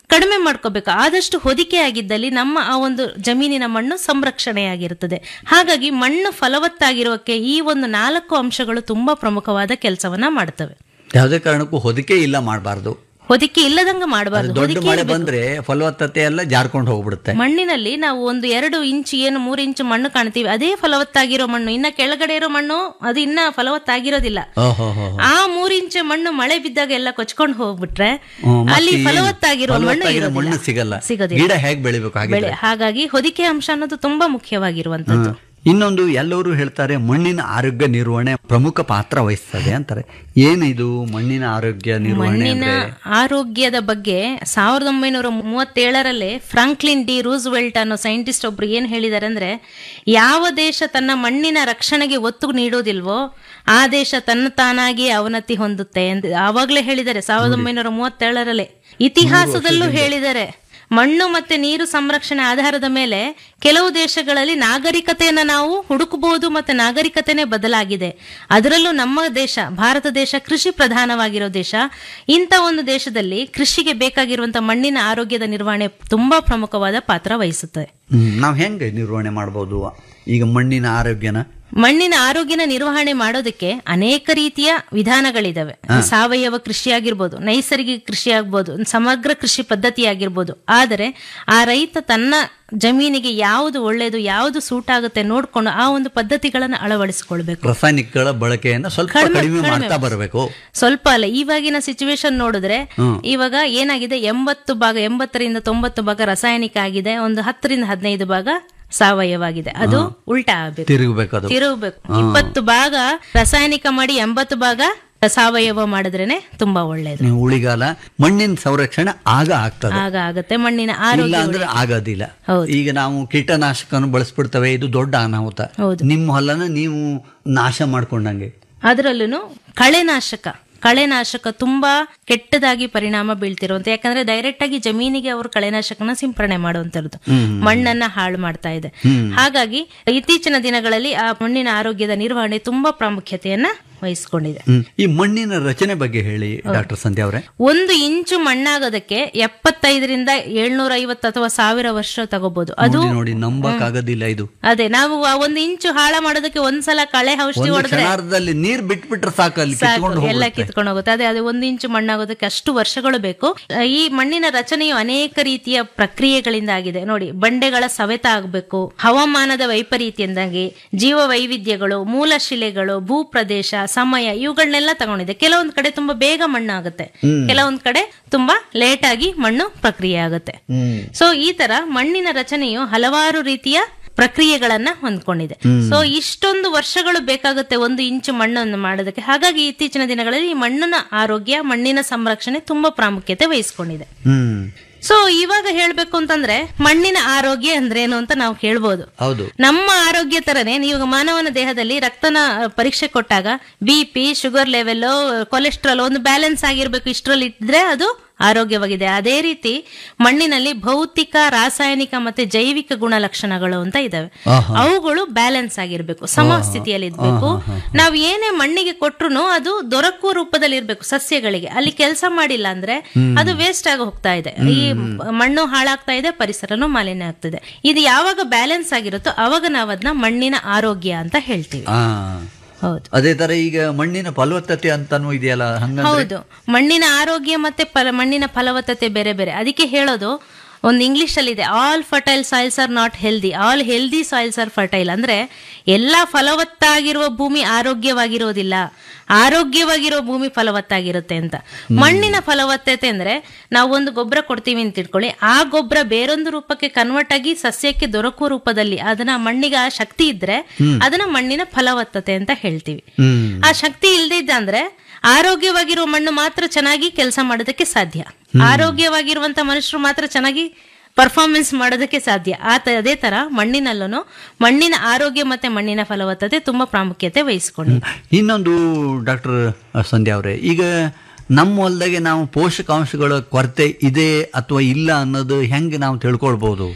Speaker 5: ಕಡಿಮೆ ಮಾಡ್ಕೋಬೇಕು ಆದಷ್ಟು ಹೊದಿಕೆ ಆಗಿದ್ದಲ್ಲಿ ನಮ್ಮ ಆ ಒಂದು ಜಮೀನಿನ ಮಣ್ಣು ಸಂರಕ್ಷಣೆಯಾಗಿರುತ್ತದೆ ಹಾಗಾಗಿ ಮಣ್ಣು ಫಲವತ್ತಾಗಿರೋಕೆ ಈ ಒಂದು ನಾಲ್ಕು ಅಂಶಗಳು ತುಂಬಾ ಪ್ರಮುಖವಾದ ಕೆಲಸವನ್ನ ಮಾಡ್ತವೆ
Speaker 4: ಯಾವುದೇ ಕಾರಣಕ್ಕೂ ಹೊದಿಕೆ ಇಲ್ಲ ಮಾಡಬಾರ್ದು
Speaker 5: ಹೊದಿಕೆ ಇಲ್ಲದಂಗ ಮಾಡಬಾರ್ದು
Speaker 4: ದೊಡ್ಡ ಮಳೆ ಬಂದ್ರೆ ಫಲವತ್ತತೆ ಎಲ್ಲ ಜಾರ್ಕೊಂಡು ಹೋಗ್ಬಿಡುತ್ತೆ
Speaker 5: ಮಣ್ಣಿನಲ್ಲಿ ನಾವು ಒಂದು ಎರಡು ಇಂಚು ಏನು ಮೂರು ಇಂಚು ಮಣ್ಣು ಕಾಣ್ತೀವಿ ಅದೇ ಫಲವತ್ತಾಗಿರೋ ಮಣ್ಣು ಇನ್ನ ಕೆಳಗಡೆ ಇರೋ ಮಣ್ಣು ಅದು ಇನ್ನ ಫಲವತ್ತಾಗಿರೋದಿಲ್ಲ
Speaker 4: ಓಹೋ ಹೋ
Speaker 5: ಆ ಮೂರ್ ಇಂಚು ಮಣ್ಣು ಮಳೆ ಬಿದ್ದಾಗ ಎಲ್ಲ ಕೊಚ್ಕೊಂಡು ಹೋಗ್ಬಿಟ್ರೆ
Speaker 4: ಹ್ಮ್, ಮತ್ತೆ
Speaker 5: ಅಲ್ಲಿ
Speaker 4: ಈ
Speaker 5: ಫಲವತ್ತಾಗಿರೋ ಮಣ್ಣು
Speaker 4: ಫಲವತ್ತಾಗಿರೋ ಮಣ್ಣು
Speaker 5: ಇರೋದಿಲ್ಲ.
Speaker 4: ಸಿಗಲ್ಲ
Speaker 5: ಸಿಗೋದಿಲ್ಲ
Speaker 4: ಗಿಡ ಹೇಗೆ ಬೆಳಿಬೇಕು ಹಾಗೆ
Speaker 5: ಬೆಳೆ ಹಾಗಾಗಿ ಹೊದಿಕೆ ಅಂಶ ಅನ್ನೋದು ತುಂಬಾ ಮುಖ್ಯವಾಗಿರುವಂತದ್ದು
Speaker 4: ಇನ್ನೊಂದು ಎಲ್ಲರೂ ಹೇಳ್ತಾರೆ ಮಣ್ಣಿನ ಆರೋಗ್ಯ ನಿರ್ವಹಣೆ ಪ್ರಮುಖ ಪಾತ್ರ ವಹಿಸ್ತದೆ ಅಂತಾರೆ ಏನಿದು ಮಣ್ಣಿನ ಆರೋಗ್ಯ ನಿರ್ವಹಣೆ
Speaker 5: ಮಣ್ಣಿನ
Speaker 4: ಅಂದ್ರೆ
Speaker 5: ಆರೋಗ್ಯದ ಬಗ್ಗೆ ಸಾವಿರದ ಒಂಬೈನೂರ ಮೂವತ್ತೇಳರಲ್ಲಿ ಫ್ರಾಂಕ್ಲಿನ್ ಡಿ ರೂಸ್ವೆಲ್ಟ್ ಅನ್ನೋ ಸೈಂಟಿಸ್ಟ್ ಒಬ್ರು ಏನ್ ಹೇಳಿದಾರೆ ಅಂದ್ರೆ ಯಾವ ದೇಶ ತನ್ನ ಮಣ್ಣಿನ ರಕ್ಷಣೆಗೆ ಒತ್ತು ನೀಡೋದಿಲ್ವೋ ಆ ದೇಶ ತನ್ನ ತಾನಾಗಿ ಅವನತಿ ಹೊಂದುತ್ತೆ ಎಂದು ಆವಾಗಲೇ ಹೇಳಿದ್ದಾರೆ ಸಾವಿರದ ಒಂಬೈನೂರ ಮೂವತ್ತೇಳರಲ್ಲೇ ಇತಿಹಾಸದಲ್ಲೂ ಹೇಳಿದ್ದಾರೆ ಮಣ್ಣು ಮತ್ತೆ ನೀರು ಸಂರಕ್ಷಣೆ ಆಧಾರದ ಮೇಲೆ ಕೆಲವು ದೇಶಗಳಲ್ಲಿ ನಾಗರಿಕತೆಯನ್ನ ನಾವು ಹುಡುಕಬಹುದು ಮತ್ತೆ ನಾಗರಿಕತೆನೇ ಬದಲಾಗಿದೆ ಅದರಲ್ಲೂ ನಮ್ಮ ದೇಶ ಭಾರತ ದೇಶ ಕೃಷಿ ಪ್ರಧಾನವಾಗಿರೋ ದೇಶ ಇಂಥ ಒಂದು ದೇಶದಲ್ಲಿ ಕೃಷಿಗೆ ಬೇಕಾಗಿರುವಂತ ಮಣ್ಣಿನ ಆರೋಗ್ಯದ ನಿರ್ವಹಣೆ ತುಂಬಾ ಪ್ರಮುಖವಾದ ಪಾತ್ರ ವಹಿಸುತ್ತದೆ
Speaker 4: ಹ್ಮ್, ನಾವ್ ಹೆಂಗೆ ನಿರ್ವಹಣೆ ಮಾಡ್ಬೋದು ಈಗ ಮಣ್ಣಿನ ಆರೋಗ್ಯನ
Speaker 5: ಮಣ್ಣಿನ ಆರೋಗ್ಯನ ನಿರ್ವಹಣೆ ಮಾಡೋದಕ್ಕೆ ಅನೇಕ ರೀತಿಯ ವಿಧಾನಗಳಿದಾವೆ ಸಾವಯವ ಕೃಷಿ ಆಗಿರ್ಬೋದು ನೈಸರ್ಗಿಕ ಕೃಷಿ ಆಗ್ಬೋದು ಸಮಗ್ರ ಕೃಷಿ ಪದ್ಧತಿ ಆಗಿರ್ಬೋದು ಆದರೆ ಆ ರೈತ ತನ್ನ ಜಮೀನಿಗೆ ಯಾವುದು ಒಳ್ಳೆಯದು ಯಾವುದು ಸೂಟ್ ಆಗುತ್ತೆ ನೋಡ್ಕೊಂಡು ಆ ಒಂದು ಪದ್ಧತಿಗಳನ್ನು ಅಳವಡಿಸಿಕೊಳ್ಬೇಕು
Speaker 4: ರಾಸಾಯನಿಕಗಳ ಬಳಕೆಯನ್ನ ಸ್ವಲ್ಪ ಕಡಿಮೆ ಮಾಡ್ತಾ ಬರಬೇಕು
Speaker 5: ಸ್ವಲ್ಪ ಅಲ್ಲ ಇವಾಗಿನ ಸಿಚುವೇಶನ್ ನೋಡಿದ್ರೆ ಇವಾಗ ಏನಾಗಿದೆ ಎಂಬತ್ತು ಭಾಗ ಎಂಬತ್ತರಿಂದ ತೊಂಬತ್ತು ಭಾಗ ರಾಸಾಯನಿಕ ಆಗಿದೆ ಒಂದು ಹತ್ತರಿಂದ ಹದಿನೈದು ಭಾಗ ಸಾವಯವಾಗಿದೆ ಅದು ಉಲ್ಟಾ ಆಗ್ಬೇಕು
Speaker 4: ತಿರುಗಬೇಕು ಅದು
Speaker 5: ತಿರುಗಬೇಕು ಇಪ್ಪತ್ತು ಭಾಗ ರಾಸಾಯನಿಕ ಮಾಡಿ ಎಂಬತ್ತು ಭಾಗ ಸಾವಯವ ಮಾಡಿದ್ರೇನೆ ತುಂಬಾ ಒಳ್ಳೇದು
Speaker 4: ನೀವು ಉಳಿಗಾಲ ಮಣ್ಣಿನ ಸಂರಕ್ಷಣೆ ಆಗ ಆಗ್ತದೆ
Speaker 5: ಆಗ ಆಗತ್ತೆ ಮಣ್ಣಿನ
Speaker 4: ಇಲ್ಲ
Speaker 5: ಆರೋಗ್ಯ
Speaker 4: ಅಂದ್ರೆ ಆಗೋದಿಲ್ಲ
Speaker 5: ಹೌದು.
Speaker 4: ಈಗ ನಾವು ಕೀಟನಾಶಕನ ಬಳಸ್ಬಿಡ್ತೇವೆ ಇದು ದೊಡ್ಡ ಅನಾಹುತ
Speaker 5: ಹೌದು.
Speaker 4: ನಿಮ್ಮ ಹೊಲನ ನೀವು ನಾಶ ಮಾಡ್ಕೊಂಡಂಗೆ
Speaker 5: ಅದರಲ್ಲೂ ಕಳೆನಾಶಕ ಕಳೆನಾಶಕ ತುಂಬಾ ಕೆಟ್ಟದಾಗಿ ಪರಿಣಾಮ ಬೀಳ್ತಿರುವಂತ ಯಾಕಂದ್ರೆ ಡೈರೆಕ್ಟ್ ಆಗಿ ಜಮೀನಿಗೆ ಅವರು ಕಳೆನಾಶಕನ ಸಿಂಪರಣೆ ಮಾಡುವಂತದ್ದು ಮಣ್ಣನ್ನ ಹಾಳು ಮಾಡ್ತಾ ಇದೆ ಹಾಗಾಗಿ ಇತ್ತೀಚಿನ ದಿನಗಳಲ್ಲಿ ಆ ಮಣ್ಣಿನ ಆರೋಗ್ಯದ ನಿರ್ವಹಣೆ ತುಂಬಾ ಪ್ರಾಮುಖ್ಯತೆಯನ್ನ ವಹಿಸ್ಕೊಂಡಿದೆ
Speaker 4: ಹ್ಮ್. ಈ ಮಣ್ಣಿನ ರಚನೆ ಬಗ್ಗೆ ಹೇಳಿ ಡಾಕ್ಟರ್ ಸಂಧ್ಯಾ ಅವರೇ
Speaker 5: ಒಂದು ಇಂಚು ಮಣ್ಣಾಗೋದಕ್ಕೆ ಎಪ್ಪತ್ತೈದರಿಂದ ಏಳ್ನೂರ ಐವತ್ತು ಅಥವಾ ಸಾವಿರ ವರ್ಷ ತಗೋಬಹುದು ಅದು
Speaker 4: ನೋಡಿ ನೋಡಿ ನಂಬಕ್ ಆಗೋದಿಲ್ಲ ಇದು
Speaker 5: ಅದೇ ನಾವು ಆ ಒಂದು ಇಂಚು ಹಾಳ ಮಾಡೋದಕ್ಕೆ ಒಂದ್ಸಲ ಕಳೆ ಔಷಧಿ
Speaker 4: ಒಂದು
Speaker 5: ಹೊಡೆದ್ರೆ
Speaker 4: ಕ್ಷಣಾರ್ಧದಲ್ಲಿ ನೀರ್ ಬಿಟ್ಬಿಟ್ರೆ ಸಾಕು ಅಲ್ಲಿ
Speaker 5: ಸಾಕು
Speaker 4: ಕಿತ್ಕೊಂಡು
Speaker 5: ಎಲ್ಲ
Speaker 4: ಹೋಗುತ್ತೆ
Speaker 5: ಕಿತ್ಕೊಂಡು ಹೋಗುತ್ತೆ ಅದೇ ಅದೇ ಒಂದು ಇಂಚು ಮಣ್ಣಾಗೋದಕ್ಕೆ ಅಷ್ಟು ವರ್ಷಗಳು ಬೇಕು ಆ, ಈ ಮಣ್ಣಿನ ರಚನೆಯು ಅನೇಕ ರೀತಿಯ ಪ್ರಕ್ರಿಯೆಗಳಿಂದ ಆಗಿದೆ ನೋಡಿ ಬಂಡೆಗಳ ಸವೆತ ಆಗಬೇಕು ಹವಾಮಾನದ ವೈಪರೀತ್ಯದಿಂದಾಗಿ ಜೀವ ವೈವಿಧ್ಯಗಳು ಮೂಲ ಶಿಲೆಗಳು ಭೂ ಪ್ರದೇಶ ಸಮಯ ಇವುಗಳನ್ನೆಲ್ಲ ತಗೊಂಡಿದೆ ಕೆಲವೊಂದ್ ಕಡೆ ತುಂಬಾ ಬೇಗ ಮಣ್ಣು ಆಗುತ್ತೆ ಕೆಲವೊಂದ್ ಕಡೆ ತುಂಬಾ ಲೇಟ್ ಆಗಿ ಮಣ್ಣು ಪ್ರಕ್ರಿಯೆ ಆಗುತ್ತೆ ಸೊ ಈ ತರ ಮಣ್ಣಿನ ರಚನೆಯು ಹಲವಾರು ರೀತಿಯ ಪ್ರಕ್ರಿಯೆಗಳನ್ನ ಹೊಂದ್ಕೊಂಡಿದೆ ಸೊ ಇಷ್ಟೊಂದು ವರ್ಷಗಳು ಬೇಕಾಗುತ್ತೆ ಒಂದು ಇಂಚು ಮಣ್ಣನ್ನು ಮಾಡೋದಕ್ಕೆ ಹಾಗಾಗಿ ಇತ್ತೀಚಿನ ದಿನಗಳಲ್ಲಿ ಈ ಮಣ್ಣಿನ ಆರೋಗ್ಯ ಮಣ್ಣಿನ ಸಂರಕ್ಷಣೆ ತುಂಬಾ ಪ್ರಾಮುಖ್ಯತೆ ವಹಿಸ್ಕೊಂಡಿದೆ
Speaker 4: ಹ್ಮ್
Speaker 5: ಸೊ ಇವಾಗ ಹೇಳ್ಬೇಕು ಅಂತಂದ್ರೆ ಮಣ್ಣಿನ ಆರೋಗ್ಯ ಅಂದ್ರೇನು ಅಂತ ನಾವು ಕೇಳ್ಬೋದು
Speaker 4: ಹೌದು
Speaker 5: ನಮ್ಮ ಆರೋಗ್ಯ ತರನೇ ನೀವು ಮಾನವನ ದೇಹದಲ್ಲಿ ರಕ್ತನ ಅ, ಪರೀಕ್ಷೆ ಕೊಟ್ಟಾಗ B P sugar level cholesterol ಒಂದು ಬ್ಯಾಲೆನ್ಸ್ ಆಗಿರ್ಬೇಕು ಇಷ್ಟರಲ್ಲಿ ಇದ್ರೆ ಅದು ಆರೋಗ್ಯವಾಗಿದೆ ಅದೇ ರೀತಿ ಮಣ್ಣಿನಲ್ಲಿ ಭೌತಿಕ ರಾಸಾಯನಿಕ ಮತ್ತೆ ಜೈವಿಕ ಗುಣಲಕ್ಷಣಗಳು ಅಂತ ಇದಾವೆ
Speaker 4: ಆಹಾ.
Speaker 5: ಅವುಗಳು ಬ್ಯಾಲೆನ್ಸ್ ಆಗಿರ್ಬೇಕು ಸಮಸ್ಥಿತಿಯಲ್ಲಿ ಇರ್ಬೇಕು ನಾವು ಏನೇ ಮಣ್ಣಿಗೆ ಕೊಟ್ರು ಅದು ದೊರಕುವ ರೂಪದಲ್ಲಿ ಇರ್ಬೇಕು ಸಸ್ಯಗಳಿಗೆ ಅಲ್ಲಿ ಕೆಲಸ ಮಾಡಿಲ್ಲ ಅಂದ್ರೆ ಅದು ವೇಸ್ಟ್ ಆಗಿ ಹೋಗ್ತಾ ಇದೆ ಈ ಮಣ್ಣು ಹಾಳಾಗ್ತಾ ಇದೆ ಪರಿಸರನೂ ಮಾಲಿನ್ಯ ಆಗ್ತಿದೆ ಇದು ಯಾವಾಗ ಬ್ಯಾಲೆನ್ಸ್ ಆಗಿರುತ್ತೋ ಅವಾಗ ನಾವು ಅದನ್ನ ಮಣ್ಣಿನ ಆರೋಗ್ಯ ಅಂತ ಹೇಳ್ತೀವಿ
Speaker 4: ಆ
Speaker 5: ಹೌದು
Speaker 4: ಅದೇ ತರ ಈಗ ಮಣ್ಣಿನ ಫಲವತ್ತತೆ ಅಂತಾನು ಇದೆಯಲ್ಲ ಹಂಗಂದ್ರೆ
Speaker 5: ಹೌದು ಮಣ್ಣಿನ ಆರೋಗ್ಯ ಮತ್ತೆ ಫಲ ಮಣ್ಣಿನ ಫಲವತ್ತತೆ ಬೇರೆ ಬೇರೆ ಅದಕ್ಕೆ ಹೇಳೋದು ಒಂದು ಇಂಗ್ಲಿಷ್ ಅಲ್ಲಿ ಇದೆ all fertile soils are not healthy all healthy soils are fertile ಅಂದ್ರೆ ಎಲ್ಲಾ ಫಲವತ್ತಾಗಿರುವ ಭೂಮಿ ಆರೋಗ್ಯವಾಗಿರೋದಿಲ್ಲ ಆರೋಗ್ಯವಾಗಿರೋ ಭೂಮಿ ಫಲವತ್ತಾಗಿರುತ್ತೆ ಅಂತ ಮಣ್ಣಿನ ಫಲವತ್ತತೆ ಅಂದ್ರೆ ನಾವು ಒಂದು ಗೊಬ್ಬರ ಕೊಡ್ತೀವಿ ಅಂತ ಇಟ್ಕೊಳ್ಳಿ ಆ ಗೊಬ್ಬರ ಬೇರೊಂದು ರೂಪಕ್ಕೆ ಕನ್ವರ್ಟ್ ಆಗಿ ಸಸ್ಯಕ್ಕೆ ದೊರಕುವ ರೂಪದಲ್ಲಿ ಅದನ್ನ ಮಣ್ಣಿಗೆ ಆ ಶಕ್ತಿ ಇದ್ರೆ ಅದನ್ನ ಮಣ್ಣಿನ ಫಲವತ್ತತೆ ಅಂತ ಹೇಳ್ತೀವಿ
Speaker 4: ಹ್ಮ್
Speaker 5: ಆ ಶಕ್ತಿ ಇಲ್ದಿದ್ದ ಅಂದ್ರೆ ಆರೋಗ್ಯವಾಗಿರುವ ಮಣ್ಣು ಮಾತ್ರ ಚೆನ್ನಾಗಿ ಕೆಲಸ ಮಾಡೋದಕ್ಕೆ ಸಾಧ್ಯ ಆರೋಗ್ಯವಾಗಿರುವಂತ ಮನುಷ್ಯರು ಮಾತ್ರ ಚೆನ್ನಾಗಿ ಪರ್ಫಾರ್ಮೆನ್ಸ್ ಮಾಡೋದಕ್ಕೆ ಸಾಧ್ಯ ಆತ ಅದೇ ತರ ಮಣ್ಣಿನಲ್ಲೂ ಮಣ್ಣಿನ ಆರೋಗ್ಯ ಮತ್ತೆ ಮಣ್ಣಿನ ಫಲವತ್ತತೆ ತುಂಬಾ ಪ್ರಾಮುಖ್ಯತೆ ವಹಿಸ್ಕೊಂಡಿದೆ
Speaker 4: ಇನ್ನೊಂದು ಡಾಕ್ಟರ್ ಸಂಧ್ಯಾ ಅವರೇ ಈಗ ನಮ್ಮ ಹೊಲದಾಗೆ ನಾವು ಪೋಷಕಾಂಶಗಳ ಕೊರತೆ ಇದೆ ಅಥವಾ ಇಲ್ಲ ಅನ್ನೋದು ಹೆಂಗೆ ನಾವು ತಿಳ್ಕೊಳ್ಬಹುದು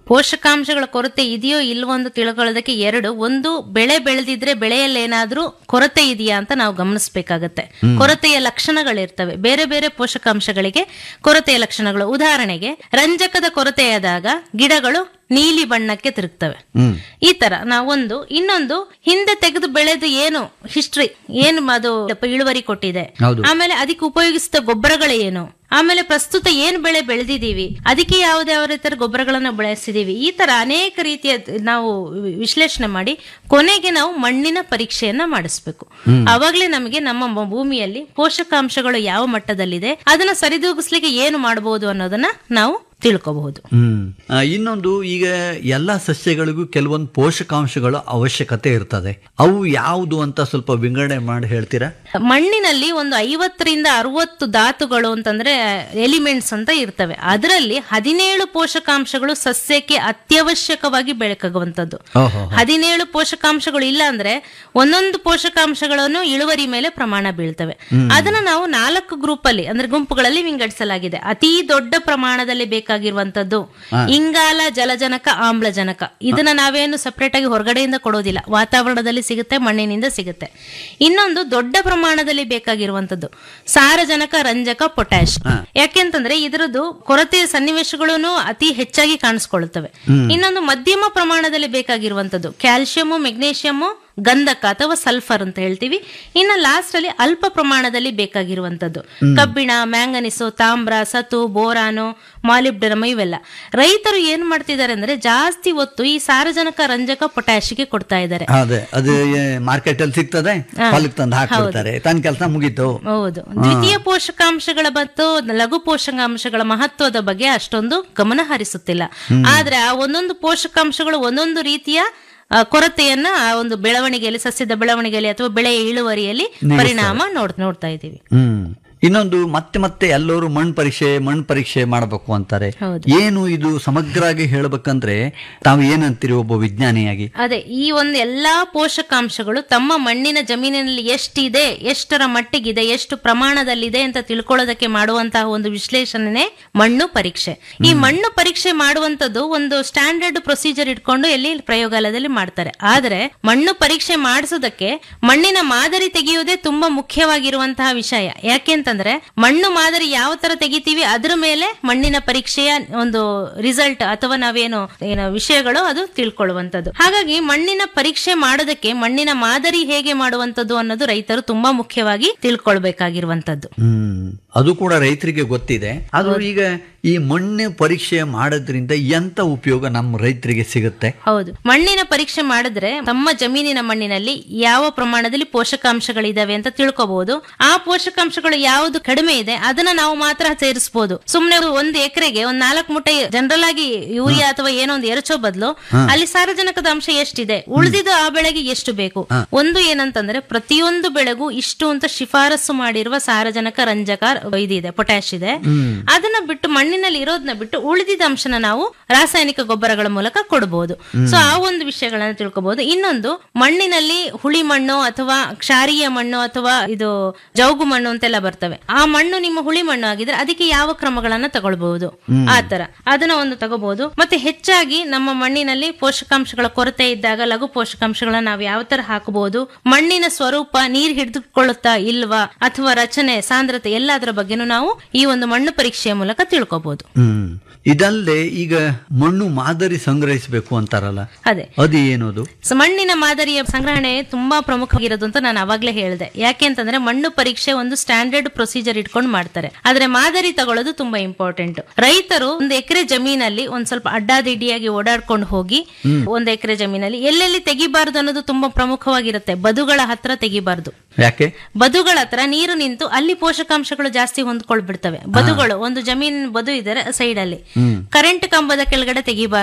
Speaker 5: ಪೋಷಕಾಂಶಗಳ ಕೊರತೆ ಇದೆಯೋ ಇಲ್ವೋ ಅಂತ ತಿಳ್ಕೊಳ್ಳೋದಕ್ಕೆ ಎರಡು ಒಂದು ಬೆಳೆ ಬೆಳೆದಿದ್ರೆ ಬೆಳೆಯಲ್ಲಿ ಏನಾದ್ರೂ ಕೊರತೆ ಇದೆಯಾ ಅಂತ ನಾವು ಗಮನಿಸಬೇಕಾಗತ್ತೆ ಕೊರತೆಯ ಲಕ್ಷಣಗಳಿರ್ತವೆ ಬೇರೆ ಬೇರೆ ಪೋಷಕಾಂಶಗಳಿಗೆ ಕೊರತೆಯ ಲಕ್ಷಣಗಳು ಉದಾಹರಣೆಗೆ ರಂಜಕದ ಕೊರತೆಯಾದಾಗ ಗಿಡಗಳು ನೀಲಿ ಬಣ್ಣಕ್ಕೆ ತಿರುಗ್ತವೆ ಈ ತರ ನಾವೊಂದು ಇನ್ನೊಂದು ಹಿಂದೆ ತೆಗೆದು ಬೆಳೆದು ಏನು ಹಿಸ್ಟ್ರಿ ಏನು ಅದು ಇಳುವರಿ ಕೊಟ್ಟಿದೆ
Speaker 4: ಹೌದು.
Speaker 5: ಆಮೇಲೆ ಅದಕ್ಕೆ ಉಪಯೋಗಿಸಿದ ಗೊಬ್ಬರಗಳು ಏನು ಆಮೇಲೆ ಪ್ರಸ್ತುತ ಏನ್ ಬೆಳೆ ಬೆಳೆದಿದ್ದೀವಿ ಅದಕ್ಕೆ ಯಾವುದೇ ಯಾವ ರೀತಿಯ ಗೊಬ್ಬರಗಳನ್ನ ಬಳಸಿದೀವಿ ಈ ತರ ಅನೇಕ ರೀತಿಯ ನಾವು ವಿಶ್ಲೇಷಣೆ ಮಾಡಿ ಕೊನೆಗೆ ನಾವು ಮಣ್ಣಿನ ಪರೀಕ್ಷೆಯನ್ನ ಮಾಡಿಸ್ಬೇಕು ಅವಾಗಲೇ ನಮಗೆ ನಮ್ಮ ಮ- ಭೂಮಿಯಲ್ಲಿ ಪೋಷಕಾಂಶಗಳು ಯಾವ ಮಟ್ಟದಲ್ಲಿದೆ ಅದನ್ನ ಸರಿದೂಗಿಸ್ಲಿಕ್ಕೆ ಏನು ಮಾಡಬಹುದು ಅನ್ನೋದನ್ನ ನಾವು ತಿಳ್ಕೋಬಹುದು
Speaker 4: ಹ್ಮ್ ಆ, ಇನ್ನೊಂದು ಈಗ ಎಲ್ಲ ಸಸ್ಯಗಳಿಗೂ ಕೆಲವೊಂದು ಪೋಷಕಾಂಶಗಳ ಅವಶ್ಯಕತೆ ಇರ್ತದೆ ಅವು ಯಾವುದು ಅಂತ ಸ್ವಲ್ಪ ವಿಂಗಡಣೆ ಮಾಡಿ ಹೇಳ್ತೀರಾ
Speaker 5: ಮಣ್ಣಿನಲ್ಲಿ ಒಂದು ಐವತ್ತರಿಂದ ಅರವತ್ತು ಧಾತುಗಳು ಅಂತಂದ್ರೆ ಎಲಿಮೆಂಟ್ಸ್ ಅಂತ ಇರ್ತವೆ ಅದರಲ್ಲಿ ಹದಿನೇಳು ಪೋಷಕಾಂಶಗಳು ಸಸ್ಯಕ್ಕೆ ಅತ್ಯವಶ್ಯಕವಾಗಿ ಬೆಳಕಾಗುವಂತದ್ದು
Speaker 4: ಓಹೋ
Speaker 5: ಹದಿನೇಳು ಪೋಷಕಾಂಶಗಳು ಇಲ್ಲ ಅಂದ್ರೆ ಒಂದೊಂದು ಪೋಷಕಾಂಶಗಳನ್ನು ಇಳುವರಿ ಮೇಲೆ ಪ್ರಮಾಣ ಬೀಳ್ತವೆ ಅದನ್ನ ನಾವು ನಾಲ್ಕು ಗ್ರೂಪ್ ಅಲ್ಲಿ ಅಂದ್ರೆ ಗುಂಪುಗಳಲ್ಲಿ ವಿಂಗಡಿಸಲಾಗಿದೆ ಅತಿ ದೊಡ್ಡ ಪ್ರಮಾಣದಲ್ಲಿ ಬೇಕಾಗಿರುವಂತದ್ದು ಇಂಗಾಲ ಜಲಜನಕ ಆಮ್ಲಜನಕ ಇದನ್ನ ನಾವೇನು ಸಪರೇಟ್ ಆಗಿ ಹೊರಗಡೆಯಿಂದ ಕೊಡೋದಿಲ್ಲ ವಾತಾವರಣದಲ್ಲಿ ಸಿಗುತ್ತೆ ಮಣ್ಣಿನಿಂದ ಸಿಗುತ್ತೆ ಇನ್ನೊಂದು ದೊಡ್ಡ ಪ್ರಮಾಣದಲ್ಲಿ ಬೇಕಾಗಿರುವಂತದ್ದು ಸಾರಜನಕ ರಂಜಕ ಪೊಟ್ಯಾಶ್ ಯಾಕೆಂತಂದ್ರೆ ಇದರದ್ದು ಕೊರತೆಯ ಸನ್ನಿವೇಶಗಳನ್ನು ಅತಿ ಹೆಚ್ಚಾಗಿ ಕಾಣಿಸ್ಕೊಳ್ಳುತ್ತವೆ ಇನ್ನೊಂದು ಮಧ್ಯಮ ಪ್ರಮಾಣದಲ್ಲಿ ಬೇಕಾಗಿರುವಂತದ್ದು ಕ್ಯಾಲ್ಸಿಯಂ ಮೆಗ್ನೇಷಿಯಂ ಗಂಧಕ ಅಥವಾ ಸಲ್ಫರ್ ಅಂತ ಹೇಳ್ತೀವಿ ಇನ್ನು ಲಾಸ್ಟ್ ಅಲ್ಲಿ ಅಲ್ಪ ಪ್ರಮಾಣದಲ್ಲಿ ಬೇಕಾಗಿರುವಂತದ್ದು ಕಬ್ಬಿಣ ಮ್ಯಾಂಗನೀಸು ತಾಮ್ರ ಸತು ಬೋರಾನು ಮಾಲಿಬ್ಡನಮ್ ಇವೆಲ್ಲ ರೈತರು ಏನ್ ಮಾಡ್ತಿದ್ದಾರೆ ಅಂದ್ರೆ ಜಾಸ್ತಿ ಒತ್ತು ಈ ಸಾರಜನಕ ರಂಜಕ ಪೊಟ್ಯಾಶಿಗೆ ಕೊಡ್ತಾ ಇದ್ದಾರೆ
Speaker 4: ಅದೇ ಅದು ಮಾರ್ಕೆಟ್ ಅಲ್ಲಿ ಸಿಗ್ತದೆ ಹೊಲಕ್ಕೆ ತಂದು ಹಾಕ್ಬಿಡ್ತಾರೆ ತನ್ನ ಕೆಲಸ ಮುಗೀತು
Speaker 5: ಹೌದು ದ್ವಿತೀಯ ಪೋಷಕಾಂಶಗಳ ಮತ್ತು ಲಘು ಪೋಷಕಾಂಶಗಳ ಮಹತ್ವದ ಬಗ್ಗೆ ಅಷ್ಟೊಂದು ಗಮನ ಹರಿಸುತ್ತಿಲ್ಲ ಆದ್ರೆ ಆ ಒಂದೊಂದು ಪೋಷಕಾಂಶಗಳು ಒಂದೊಂದು ರೀತಿಯ ಆ, ಕೊರತೆಯನ್ನ ಆ ಒಂದು ಬೆಳವಣಿಗೆಯಲ್ಲಿ ಸಸ್ಯದ ಬೆಳವಣಿಗೆಯಲ್ಲಿ ಅಥವಾ ಬೆಳೆಯ ಇಳುವರಿಯಲ್ಲಿ ಪರಿಣಾಮ ನೋಡ್ ನೋಡ್ತಾ ಇದ್ದೀವಿ
Speaker 4: ಹ್ಮ್ ಇನ್ನೊಂದು ಮತ್ತೆ ಮತ್ತೆ ಎಲ್ಲರೂ ಮಣ್ಣು ಪರೀಕ್ಷೆ ಮಣ್ಣು ಪರೀಕ್ಷೆ ಮಾಡಬೇಕು ಅಂತಾರೆ
Speaker 5: ಹೌದು.
Speaker 4: ಏನು ಇದು ಸಮಗ್ರವಾಗಿ ಹೇಳ್ಬೇಕಂದ್ರೆ ತಾವು ಏನಂತೀರಿ ಒಬ್ಬ ವಿಜ್ಞಾನಿಯಾಗಿ
Speaker 5: ಅದೇ ಈ ಒಂದು ಎಲ್ಲಾ ಪೋಷಕಾಂಶಗಳು ತಮ್ಮ ಮಣ್ಣಿನ ಜಮೀನಿನಲ್ಲಿ ಎಷ್ಟಿದೆ ಎಷ್ಟರ ಮಟ್ಟಿಗಿದೆ ಎಷ್ಟು ಪ್ರಮಾಣದಲ್ಲಿದೆ ಅಂತ ತಿಳ್ಕೊಳ್ಳೋದಕ್ಕೆ ಮಾಡುವಂತಹ ಒಂದು ವಿಶ್ಲೇಷಣೆ ಮಣ್ಣು ಪರೀಕ್ಷೆ ಈ ಮಣ್ಣು ಪರೀಕ್ಷೆ ಮಾಡುವಂತದ್ದು ಒಂದು ಸ್ಟ್ಯಾಂಡರ್ಡ್ ಪ್ರೊಸೀಜರ್ ಇಟ್ಕೊಂಡು ಎಲ್ಲಿ ಪ್ರಯೋಗಾಲಯದಲ್ಲಿ ಮಾಡ್ತಾರೆ ಆದ್ರೆ ಮಣ್ಣು ಪರೀಕ್ಷೆ ಮಾಡಿಸೋದಕ್ಕೆ ಮಣ್ಣಿನ ಮಾದರಿ ತೆಗೆಯುವುದೇ ತುಂಬಾ ಮುಖ್ಯವಾಗಿರುವಂತಹ ವಿಷಯ ಯಾಕೆಂತಂದ್ರೆ ಮಣ್ಣು ಮಾದರಿ ಯಾವ ತರ ತೆಗಿತೀವಿ ಅದ್ರ ಮೇಲೆ ಮಣ್ಣಿನ ಪರೀಕ್ಷೆಯ ಒಂದು ರಿಸಲ್ಟ್ ಅಥವಾ ನಾವೇನು ಏನು ವಿಷಯಗಳು ಅದು ತಿಳ್ಕೊಳ್ಳುವಂತದ್ದು ಹಾಗಾಗಿ ಮಣ್ಣಿನ ಪರೀಕ್ಷೆ ಮಾಡೋದಕ್ಕೆ ಮಣ್ಣಿನ ಮಾದರಿ ಹೇಗೆ ಮಾಡುವಂತದ್ದು ಅನ್ನೋದು ರೈತರು ತುಂಬಾ ಮುಖ್ಯವಾಗಿ ತಿಳ್ಕೊಳ್ಬೇಕಾಗಿರುವಂತದ್ದು
Speaker 4: ಹ್ಮ್ ಅದು ಕೂಡ ರೈತರಿಗೆ ಗೊತ್ತಿದೆ ಆದ್ರೂ ಈಗ ಈ ಮಣ್ಣು ಪರೀಕ್ಷೆ ಮಾಡೋದ್ರಿಂದ ಎಂತ ಉಪಯೋಗ ನಮ್ಮ ರೈತರಿಗೆ ಸಿಗುತ್ತೆ
Speaker 5: ಹೌದು ಮಣ್ಣಿನ ಪರೀಕ್ಷೆ ಮಾಡಿದ್ರೆ ತಮ್ಮ ಜಮೀನಿನ ಮಣ್ಣಿನಲ್ಲಿ ಯಾವ ಪ್ರಮಾಣದಲ್ಲಿ ಪೋಷಕಾಂಶಗಳಿದಾವೆ ಅಂತ ತಿಳ್ಕೋಬಹುದು ಆ ಪೋಷಕಾಂಶಗಳು ಯಾವುದು ಕಡಿಮೆ ಇದೆ ಅದನ್ನ ನಾವು ಮಾತ್ರ ಸೇರಿಸಬಹುದು ಸುಮ್ನೆ ಒಂದು ಎಕರೆಗೆ ಒಂದ್ ನಾಲ್ಕು ಮುಟ್ಟೆ ಜನರಲ್ ಆಗಿ ಯೂರಿಯಾ ಅಥವಾ ಏನೋ ಒಂದು ಎರಚೋ ಬದಲು ಅಲ್ಲಿ ಸಾರಜನಕದ ಅಂಶ ಎಷ್ಟಿದೆ ಉಳಿದಿದ್ದು ಆ ಬೆಳೆಗೆ ಎಷ್ಟು ಬೇಕು ಒಂದು ಏನಂತಂದ್ರೆ ಪ್ರತಿಯೊಂದು ಬೆಳೆಗೂ ಇಷ್ಟು ಅಂತ ಶಿಫಾರಸು ಮಾಡಿರುವ ಸಾರಜನಕ ರಂಜಕ ಇದಿದೆ ಪೊಟ್ಯಾಶ್ ಇದೆ ಅದನ್ನ ಬಿಟ್ಟು ಮಣ್ಣಿನಲ್ಲಿ ಇರೋದನ್ನ ಬಿಟ್ಟು ಉಳಿದಿದ್ದ ಅಂಶನ ನಾವು ರಾಸಾಯನಿಕ ಗೊಬ್ಬರಗಳ ಮೂಲಕ ಕೊಡಬಹುದು ಸೊ ಆ ಒಂದು ವಿಷಯಗಳನ್ನ ತಿಳ್ಕೊಬಹುದು ಇನ್ನೊಂದು ಮಣ್ಣಿನಲ್ಲಿ ಹುಳಿ ಮಣ್ಣು ಅಥವಾ ಕ್ಷಾರೀಯ ಮಣ್ಣು ಅಥವಾ ಇದು ಜೌಗು ಮಣ್ಣು ಅಂತೆಲ್ಲ ಬರ್ತವೆ ಆ ಮಣ್ಣು ನಿಮ್ಮ ಹುಳಿ ಮಣ್ಣು ಆಗಿದ್ರೆ ಅದಕ್ಕೆ ಯಾವ ಕ್ರಮಗಳನ್ನ ತಗೊಳ್ಬಹುದು ಆ ತರ ಅದನ್ನ ಒಂದು ತಗೋಬಹುದು ಮತ್ತೆ ಹೆಚ್ಚಾಗಿ ನಮ್ಮ ಮಣ್ಣಿನಲ್ಲಿ ಪೋಷಕಾಂಶಗಳ ಕೊರತೆ ಇದ್ದಾಗ ಲಘು ಪೋಷಕಾಂಶಗಳನ್ನ ನಾವು ಯಾವ ತರ ಹಾಕಬಹುದು ಮಣ್ಣಿನ ಸ್ವರೂಪ ನೀರ್ ಹಿಡಿದುಕೊಳ್ಳುತ್ತಾ ಇಲ್ವಾ ಅಥವಾ ರಚನೆ ಸಾಂದ್ರತೆ ಎಲ್ಲದರ ಬಗ್ಗೆನೂ ನಾವು ಈ ಒಂದು ಮಣ್ಣು ಪರೀಕ್ಷೆಯ ಮೂಲಕ ತಿಳ್ಕೊಬಹುದು
Speaker 4: ಹ್ಮ್ ಇದಲ್ಲದೆ ಈಗ ಮಣ್ಣು ಮಾದರಿ ಸಂಗ್ರಹಿಸಬೇಕು ಅಂತಾರಲ್ಲ
Speaker 5: ಅದೇ
Speaker 4: ಅದು ಏನದು
Speaker 5: ಸೊ ಮಣ್ಣಿನ ಮಾದರಿಯ ಸಂಗ್ರಹಣೆ ತುಂಬಾ ಪ್ರಮುಖವಾಗಿರೋದು ಅಂತ ನಾನು ಅವಾಗ್ಲೇ ಹೇಳಿದೆ ಯಾಕೆ ಅಂತಂದ್ರೆ ಮಣ್ಣು ಪರೀಕ್ಷೆ ಒಂದು ಸ್ಟ್ಯಾಂಡರ್ಡ್ ಪ್ರೊಸೀಜರ್ ಇಟ್ಕೊಂಡು ಮಾಡ್ತಾರೆ ಆದ್ರೆ ಮಾದರಿ ತಗೊಳ್ಳೋದು ತುಂಬಾ ಇಂಪಾರ್ಟೆಂಟ್ ರೈತರು ಒಂದು ಎಕರೆ ಜಮೀನಲ್ಲಿ ಒಂದ್ ಸ್ವಲ್ಪ ಅಡ್ಡಾದಿಡ್ಡಿಯಾಗಿ ಓಡಾಡ್ಕೊಂಡು ಹೋಗಿ ಒಂದ್ ಎಕರೆ ಜಮೀನಲ್ಲಿ ಎಲ್ಲೆಲ್ಲಿ ತೆಗಿಬಾರ್ದು ಅನ್ನೋದು ತುಂಬಾ ಪ್ರಮುಖವಾಗಿರುತ್ತೆ ಬದುಗಳ ಹತ್ರ ತೆಗಿಬಾರ್ದು
Speaker 4: ಯಾಕೆ
Speaker 5: ಬದುಗಳ ಹತ್ರ ನೀರು ನಿಂತು ಅಲ್ಲಿ ಪೋಷಕಾಂಶಗಳು ಜಾಸ್ತಿ ಹೊಂದ್ಕೊಳ್ಬಿಡ್ತವೆ ಬದುಗಳು ಒಂದು ಜಮೀನ್ ಬದು ಇದ್ದಾರೆ ಸೈಡ್ ಅಲ್ಲಿ ಕರೆಂಟ್ ಕಂಬದ ಕೆಳಗಡೆ ತೆಗಿಬಾರ್ದು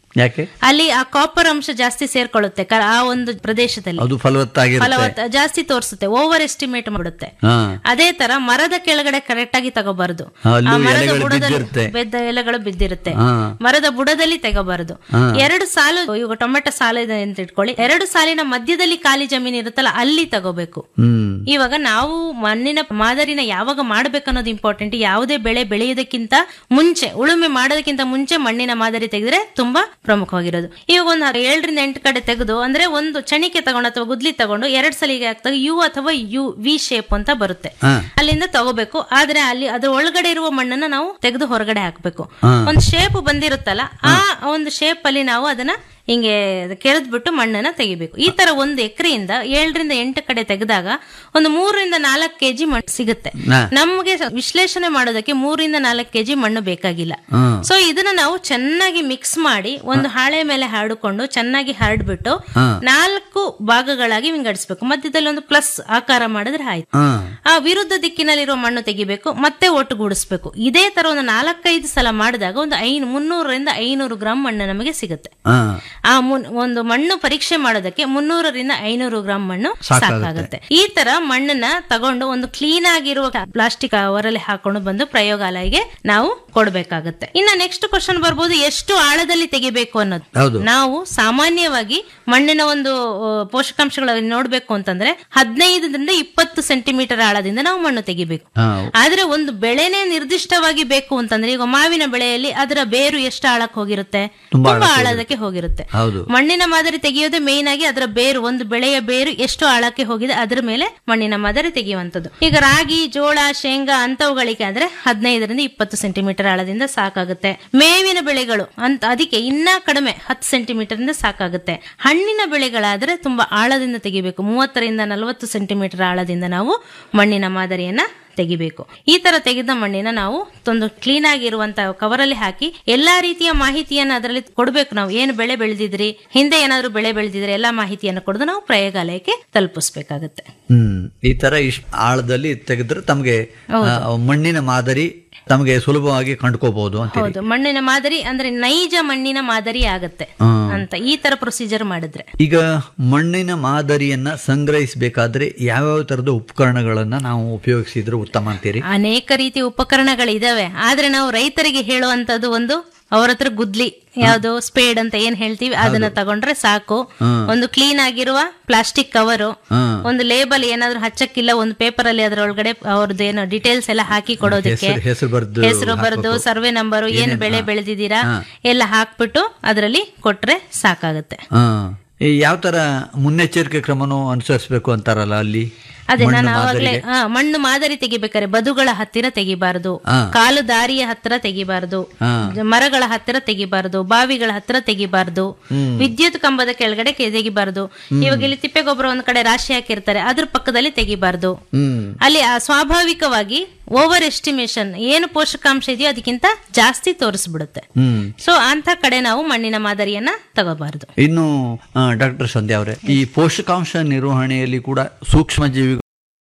Speaker 4: ಯಾಕೆ
Speaker 5: ಅಲ್ಲಿ ಆ ಕಾಪರ್ ಅಂಶ ಜಾಸ್ತಿ ಸೇರ್ಕೊಳ್ಳುತ್ತೆ ಕ- ಆ ಒಂದು ಪ್ರದೇಶದಲ್ಲಿ
Speaker 4: ಅದು ಫಲವತ್ತಾಗಿರುತ್ತೆ
Speaker 5: ಫಲವತ್ತ ಜಾಸ್ತಿ ತೋರಿಸುತ್ತೆ ಓವರ್ ಎಸ್ಟಿಮೇಟ್ ಮಾಡುತ್ತೆ
Speaker 4: ಹಾ
Speaker 5: ಅದೇ ತರ ಮರದ ಕೆಳಗಡೆ ಕರೆಕ್ಟ್ ಆಗಿ ತಗೋಬಾರದು
Speaker 4: ಅಲ್ಲೂ
Speaker 5: ಆ ಮರದ
Speaker 4: ಎಲೆಗಳು
Speaker 5: ಬುಡದಲ್ಲಿ
Speaker 4: ಬಿದ್ದಿರುತ್ತೆ.
Speaker 5: ಬೆದ್ದ ಎಲೆಗಳು ಬಿದ್ದಿರುತ್ತೆ
Speaker 4: ಹಾ.
Speaker 5: ಮರದ ಬುಡದಲ್ಲಿ ತೆಗೋಬಾರದು ಎರಡು ಸಾಲು ಇವಾಗ ಟೊಮೆಟೊ ಸಾಲು ಇದೆ ಅಂತ ಇಟ್ಕೊಳ್ಳಿ ಎರಡು ಸಾಲಿನ ಮಧ್ಯದಲ್ಲಿ ಖಾಲಿ ಜಮೀನು ಇರುತ್ತಲ್ಲ ಅಲ್ಲಿ ತಗೋಬೇಕು
Speaker 4: ಹ್ಮ್
Speaker 5: ಇವಾಗ ನಾವು ಮಣ್ಣಿನ ಮಾದರಿನ ಯಾವಾಗ ಮಾಡ್ಬೇಕನ್ನೋದು ಇಂಪಾರ್ಟೆಂಟ್ ಯಾವುದೇ ಬೆಳೆ ಬೆಳೆಯೋದಕ್ಕಿಂತ ಮುಂಚೆ ಉಳುಮೆ ಮಾಡೋದಕ್ಕಿಂತ ಮುಂಚೆ ಮಣ್ಣಿನ ಮಾದರಿ ತೆಗೆದ್ರೆ ತುಂಬಾ ಪ್ರಮುಖವಾಗಿರೋದು ಇವಾಗ ಒಂದು ಏಳರಿಂದ ಎಂಟು ಕಡೆ ತೆಗೆದು ಅಂದ್ರೆ ಒಂದು ಚಣಿಕೆ ತಗೊಂಡು ಅಥವಾ ಗುದ್ಲಿ ತಗೊಂಡು ಎರಡ್ ಸಲಿಗೆ ಹಾಕ್ದಾಗ ಯು ಅಥವಾ ಯು ವಿ ಶೇಪ್ ಅಂತ ಬರುತ್ತೆ
Speaker 4: ಹಾ.
Speaker 5: ಅಲ್ಲಿಂದ ತಗೋಬೇಕು ಆದ್ರೆ ಅಲ್ಲಿ ಅದ್ರ ಒಳಗಡೆ ಇರುವ ಮಣ್ಣನ್ನ ನಾವು ತೆಗೆದು ಹೊರಗಡೆ ಹಾಕ್ಬೇಕು
Speaker 4: ಹಾ.
Speaker 5: ಒಂದು ಶೇಪ್ ಬಂದಿರುತ್ತಲ್ಲ ಆ ಒಂದು ಶೇಪ್ ಅಲ್ಲಿ ನಾವು ಅದನ್ನ ಹಿಂಗೆ ಕೆರೆದ್ಬಿಟ್ಟು ಮಣ್ಣನ್ನ ತೆಗಿಬೇಕು ಈ ತರ ಒಂದು ಎಕರೆಯಿಂದ ಏಳರಿಂದ ಎಂಟು ಕಡೆ ತೆಗೆದಾಗ ಒಂದು ಮೂರರಿಂದ ನಾಲ್ಕು ಕೆಜಿ ಮಣ್ಣು ಸಿಗುತ್ತೆ
Speaker 4: ಹಾ.
Speaker 5: ನಮಗೆ ವಿಶ್ಲೇಷಣೆ ಮಾಡೋದಕ್ಕೆ ಮೂರರಿಂದ ನಾಲ್ಕು ಕೆಜಿ ಮಣ್ಣು ಬೇಕಾಗಿಲ್ಲ
Speaker 4: ಹ್ಮ್.
Speaker 5: ಸೊ ಇದನ್ನ ನಾವು ಚೆನ್ನಾಗಿ ಮಿಕ್ಸ್ ಮಾಡಿ ಒಂದು ಹಾಳೆ ಮೇಲೆ ಹರಡಿಕೊಂಡು ಚೆನ್ನಾಗಿ ಹರಡ್ಬಿಟ್ಟು
Speaker 4: ಹಾ.
Speaker 5: ನಾಲ್ಕು ಭಾಗಗಳಾಗಿ ವಿಂಗಡಿಸ್ಬೇಕು ಮಧ್ಯದಲ್ಲಿ ಒಂದು ಪ್ಲಸ್ ಆಕಾರ ಮಾಡಿದ್ರೆ ಆಯ್ತು
Speaker 4: ಹಾ
Speaker 5: ಆ ವಿರುದ್ಧ ದಿಕ್ಕಿನಲ್ಲಿರುವ ಮಣ್ಣು ತೆಗಿಬೇಕು ಮತ್ತೆ ಒಟ್ಟುಗೂಡಿಸ್ಬೇಕು ಇದೇ ತರ ಒಂದು ನಾಲ್ಕೈದು ಸಲ ಮಾಡಿದಾಗ ಒಂದು ಐನು ಮುನ್ನೂರರಿಂದ ಐನೂರು ಗ್ರಾಂ ಮಣ್ಣು ನಮಗೆ ಸಿಗುತ್ತೆ
Speaker 4: ಹಾ
Speaker 5: ಆ ಮುನ್- ಒಂದು ಮಣ್ಣು ಪರೀಕ್ಷೆ ಮಾಡೋದಕ್ಕೆ ಮುನ್ನೂರರಿಂದ ಐನೂರು ಗ್ರಾಂ ಮಣ್ಣು
Speaker 4: ಸಾಕಾಗುತ್ತೆ.
Speaker 5: ಸಾಕಾಗುತ್ತೆ ಈ ತರ ಮಣ್ಣನ್ನ ತಗೊಂಡು ಒಂದು ಕ್ಲೀನ್ ಆಗಿರುವ ಪ್ಲಾಸ್ಟಿಕ್ ಕವರಲ್ಲಿ ಹಾಕೊಂಡು ಬಂದು ಪ್ರಯೋಗಾಲಯಗೆ ನಾವು ಕೊಡ್ಬೇಕಾಗುತ್ತೆ ಇನ್ನ ನೆಕ್ಸ್ಟ್ ಕ್ವಶನ್ ಬರ್ಬೋದು ಎಷ್ಟು ಆಳದಲ್ಲಿ ತೆಗಿಬೇಕು ಅನ್ನೋದು
Speaker 4: ಹೌದು.
Speaker 5: ನಾವು ಸಾಮಾನ್ಯವಾಗಿ ಮಣ್ಣಿನ ಒಂದು ಆ, ಪೋಷಕಾಂಶಗಳನ್ನು ನೋಡ್ಬೇಕು ಅಂತಂದ್ರೆ ಹದಿನೈದರಿಂದ ಇಪ್ಪತ್ತು ಸೆಂಟಿಮೀಟರ್ ಆಳದಿಂದ ನಾವು ಮಣ್ಣು ತೆಗಿಬೇಕು
Speaker 4: ಹಾ
Speaker 5: ಆದ್ರೆ ಒಂದು ಬೆಳೆನೇ ನಿರ್ದಿಷ್ಟವಾಗಿ ಬೇಕು ಅಂತಂದ್ರೆ ಈಗ ಮಾವಿನ ಬೆಳೆಯಲ್ಲಿ ಅದರ ಬೇರು ಎಷ್ಟು ಆಳಕ್ಕೆ ಹೋಗಿರುತ್ತೆ
Speaker 4: ತುಂಬಾ
Speaker 5: ತುಂಬಾ
Speaker 4: ಆಳಕ್ಕೆ
Speaker 5: ಆಳದಕ್ಕೆ ಹೋಗಿರುತ್ತೆ
Speaker 4: ಹೌದು
Speaker 5: ಮಣ್ಣಿನ ಮಾದರಿ ತೆಗೆಯೋದೇ ಮೇನ್ ಆಗಿ ಅದರ ಬೇರು ಒಂದು ಬೆಳೆಯ ಬೇರು ಎಷ್ಟು ಆಳಕ್ಕೆ ಹೋಗಿದೆ ಅದರ ಮೇಲೆ ಮಣ್ಣಿನ ಮಾದರಿ ತೆಗೆಯುವಂತದ್ದು ಈಗ ರಾಗಿ ಜೋಳ ಶೇಂಗಾ ಅಂತವುಗಳಿಗೆ ಆದ್ರೆ ಹದಿನೈದರಿಂದ ಇಪ್ಪತ್ತು ಸೆಂಟಿಮೀಟರ್ ಆಳದಿಂದ ಸಾಕಾಗುತ್ತೆ ಮೇವಿನ ಬೆಳೆಗಳು ಅಂತ ಅದಕ್ಕೆ ಇನ್ನ ಕಡಿಮೆ ಹತ್ತು ಸೆಂಟಿಮೀಟರ್ ಇಂದ ಸಾಕಾಗುತ್ತೆ ಹಣ್ಣಿನ ಬೆಳೆಗಳಾದ್ರೆ ತುಂಬಾ ಆಳದಿಂದ ತೆಗಿಬೇಕು ಮೂವತ್ತರಿಂದ ನಲವತ್ತು ಸೆಂಟಿಮೀಟರ್ ಆಳದಿಂದ ನಾವು ಮಣ್ಣಿನ ಮಾದರಿಯನ್ನ ತೆಗಿಬೇಕು ಈ ತರ ತೆಗೆದ ಮಣ್ಣಿನ ನಾವು ಒಂದು ಕ್ಲೀನ್ ಆಗಿರುವಂತಹ ಕವರಲ್ಲಿ ಹಾಕಿ ಎಲ್ಲಾ ರೀತಿಯ ಮಾಹಿತಿಯನ್ನ ಅದರಲ್ಲಿ ಕೊಡ್ಬೇಕು ನಾವು ಏನು ಬೆಳೆ ಬೆಳೆದಿದ್ರಿ ಹಿಂದೆ ಏನಾದ್ರು ಬೆಳೆ ಬೆಳೆದಿದ್ರೆ ಎಲ್ಲಾ ಮಾಹಿತಿಯನ್ನು ಕೊಡದು ನಾವು ಪ್ರಯೋಗಾಲಯಕ್ಕೆ ತಲುಪಿಸ್ಬೇಕಾಗತ್ತೆ
Speaker 4: ಹ್ಮ್ ಈ ತರ ಇಷ್ಟ ಆಳದಲ್ಲಿ ತೆಗೆದ್ರೆ ತಮಗೆ ಆ, ಮಣ್ಣಿನ ಮಾದರಿ ತಮಗೆ ಸುಲಭವಾಗಿ ಕಂಡ್ಕೋಬಹುದು ಅಂತ
Speaker 5: ಹೌದು ಮಣ್ಣಿನ ಮಾದರಿ ಅಂದ್ರೆ ನೈಜ ಮಣ್ಣಿನ ಮಾದರಿ ಆಗತ್ತೆ ಅಂತ ಈ ತರ ಪ್ರೊಸೀಜರ್ ಮಾಡಿದ್ರೆ
Speaker 4: ಈಗ ಮಣ್ಣಿನ ಮಾದರಿಯನ್ನ ಸಂಗ್ರಹಿಸಬೇಕಾದ್ರೆ ಯಾವ್ಯಾವ ತರದ ಉಪಕರಣಗಳನ್ನ ನಾವು ಉಪಯೋಗಿಸಿದ್ರೆ ಉತ್ತಮ ಅಂತೀರಿ
Speaker 5: ಅನೇಕ ರೀತಿಯ ಉಪಕರಣಗಳಿದಾವೆ ಆದ್ರೆ ನಾವು ರೈತರಿಗೆ ಹೇಳುವಂತದ್ದು ಒಂದು ಅವ್ರ ಹತ್ರ ಗುದ್ಲಿ ಯಾವ್ದು ಸ್ಪೇಡ್ ಅಂತ ಏನ್ ಹೇಳ್ತೀವಿ ಅದನ್ನ ತಗೊಂಡ್ರೆ ಸಾಕು ಒಂದು ಕ್ಲೀನ್ ಆಗಿರುವ ಪ್ಲಾಸ್ಟಿಕ್ ಕವರು
Speaker 4: ಹ್ಮ್.
Speaker 5: ಒಂದು ಲೇಬಲ್ ಏನಾದ್ರು ಹಚ್ಚಕ್ಕಿಲ್ಲ ಒಂದು ಪೇಪರ್ ಅಲ್ಲಿ ಅದ್ರೊಳಗಡೆ ಅವ್ರದ್ದು ಏನೋ ಡೀಟೇಲ್ಸ್ ಎಲ್ಲ ಹಾಕಿ ಕೊಡೋದಕ್ಕೆ
Speaker 4: ಹೆಸರು- ಹೆಸರು ಬರ್ದು
Speaker 5: ಹೆಸರು ಬರೆದು ಸರ್ವೆ ನಂಬರು ಏನ್ ಬೆಳೆ ಬೆಳೆದಿದ್ದೀರಾ ಎಲ್ಲ ಹಾಕ್ಬಿಟ್ಟು ಅದರಲ್ಲಿ ಕೊಟ್ರೆ ಸಾಕಾಗುತ್ತೆ
Speaker 4: ಹಾ ಈ ಯಾವ ತರ ಮುನ್ನೆಚ್ಚರಿಕೆ ಕ್ರಮನೂ ಅನುಸರಿಸಬೇಕು ಅಂತಾರಲ್ಲ ಅಲ್ಲಿ
Speaker 5: ಅದೇ
Speaker 4: ಮಣ್ಣು
Speaker 5: ನಾನು ಆವಾಗ್ಲೇ
Speaker 4: ಮಾದರಿಗೆ?
Speaker 5: ಹಾ, ಮಣ್ಣು ಮಾದರಿ ತೆಗಿಬೇಕಾದ್ರೆ ಬದುಗಳ ಹತ್ತಿರ ತೆಗಿಬಾರದು
Speaker 4: ಹಾ.
Speaker 5: ಕಾಲು ದಾರಿಯ ಹತ್ತಿರ ತೆಗಿಬಾರದು
Speaker 4: ಹಾ.
Speaker 5: ಮರಗಳ ಹತ್ತಿರ ತೆಗಿಬಾರದು ಬಾವಿಗಳ ಹತ್ತಿರ ತೆಗಿಬಾರದು ವಿದ್ಯುತ್ ಕಂಬದ ಕೆಳಗಡೆ ಕೆ- ತೆಗಿಬಾರದು ಇವಾಗ ಇಲ್ಲಿ ತಿಪ್ಪೆ ಗೊಬ್ಬರ ಒಂದ್ ಕಡೆ ರಾಶಿ ಹಾಕಿರ್ತಾರೆ ಅದ್ರ ಪಕ್ಕದಲ್ಲಿ ತೆಗಿಬಾರದು
Speaker 4: ಹ್ಮ್
Speaker 5: ಅಲ್ಲಿ ಆ ಸ್ವಾಭಾವಿಕವಾಗಿ ಓವರ್ ಎಸ್ಟಿಮೇಷನ್ ಏನು ಪೋಷಕಾಂಶ ಇದೆಯೋ ಅದಕ್ಕಿಂತ ಜಾಸ್ತಿ ತೋರಿಸ್ಬಿಡುತ್ತೆ
Speaker 4: ಹ್ಮ್
Speaker 5: ಸೊ ಅಂತ ಕಡೆ ನಾವು ಮಣ್ಣಿನ ಮಾದರಿಯನ್ನ ತಗೋಬಾರದು
Speaker 4: ಇನ್ನು ಡಾಕ್ಟರ್ ಸಂಧ್ಯಾ ಅವರೇ ಈ ಪೋಷಕಾಂಶ ನಿರ್ವಹಣೆಯಲ್ಲಿ ಕೂಡ ಸೂಕ್ಷ್ಮ ಜೀವಿಗಳು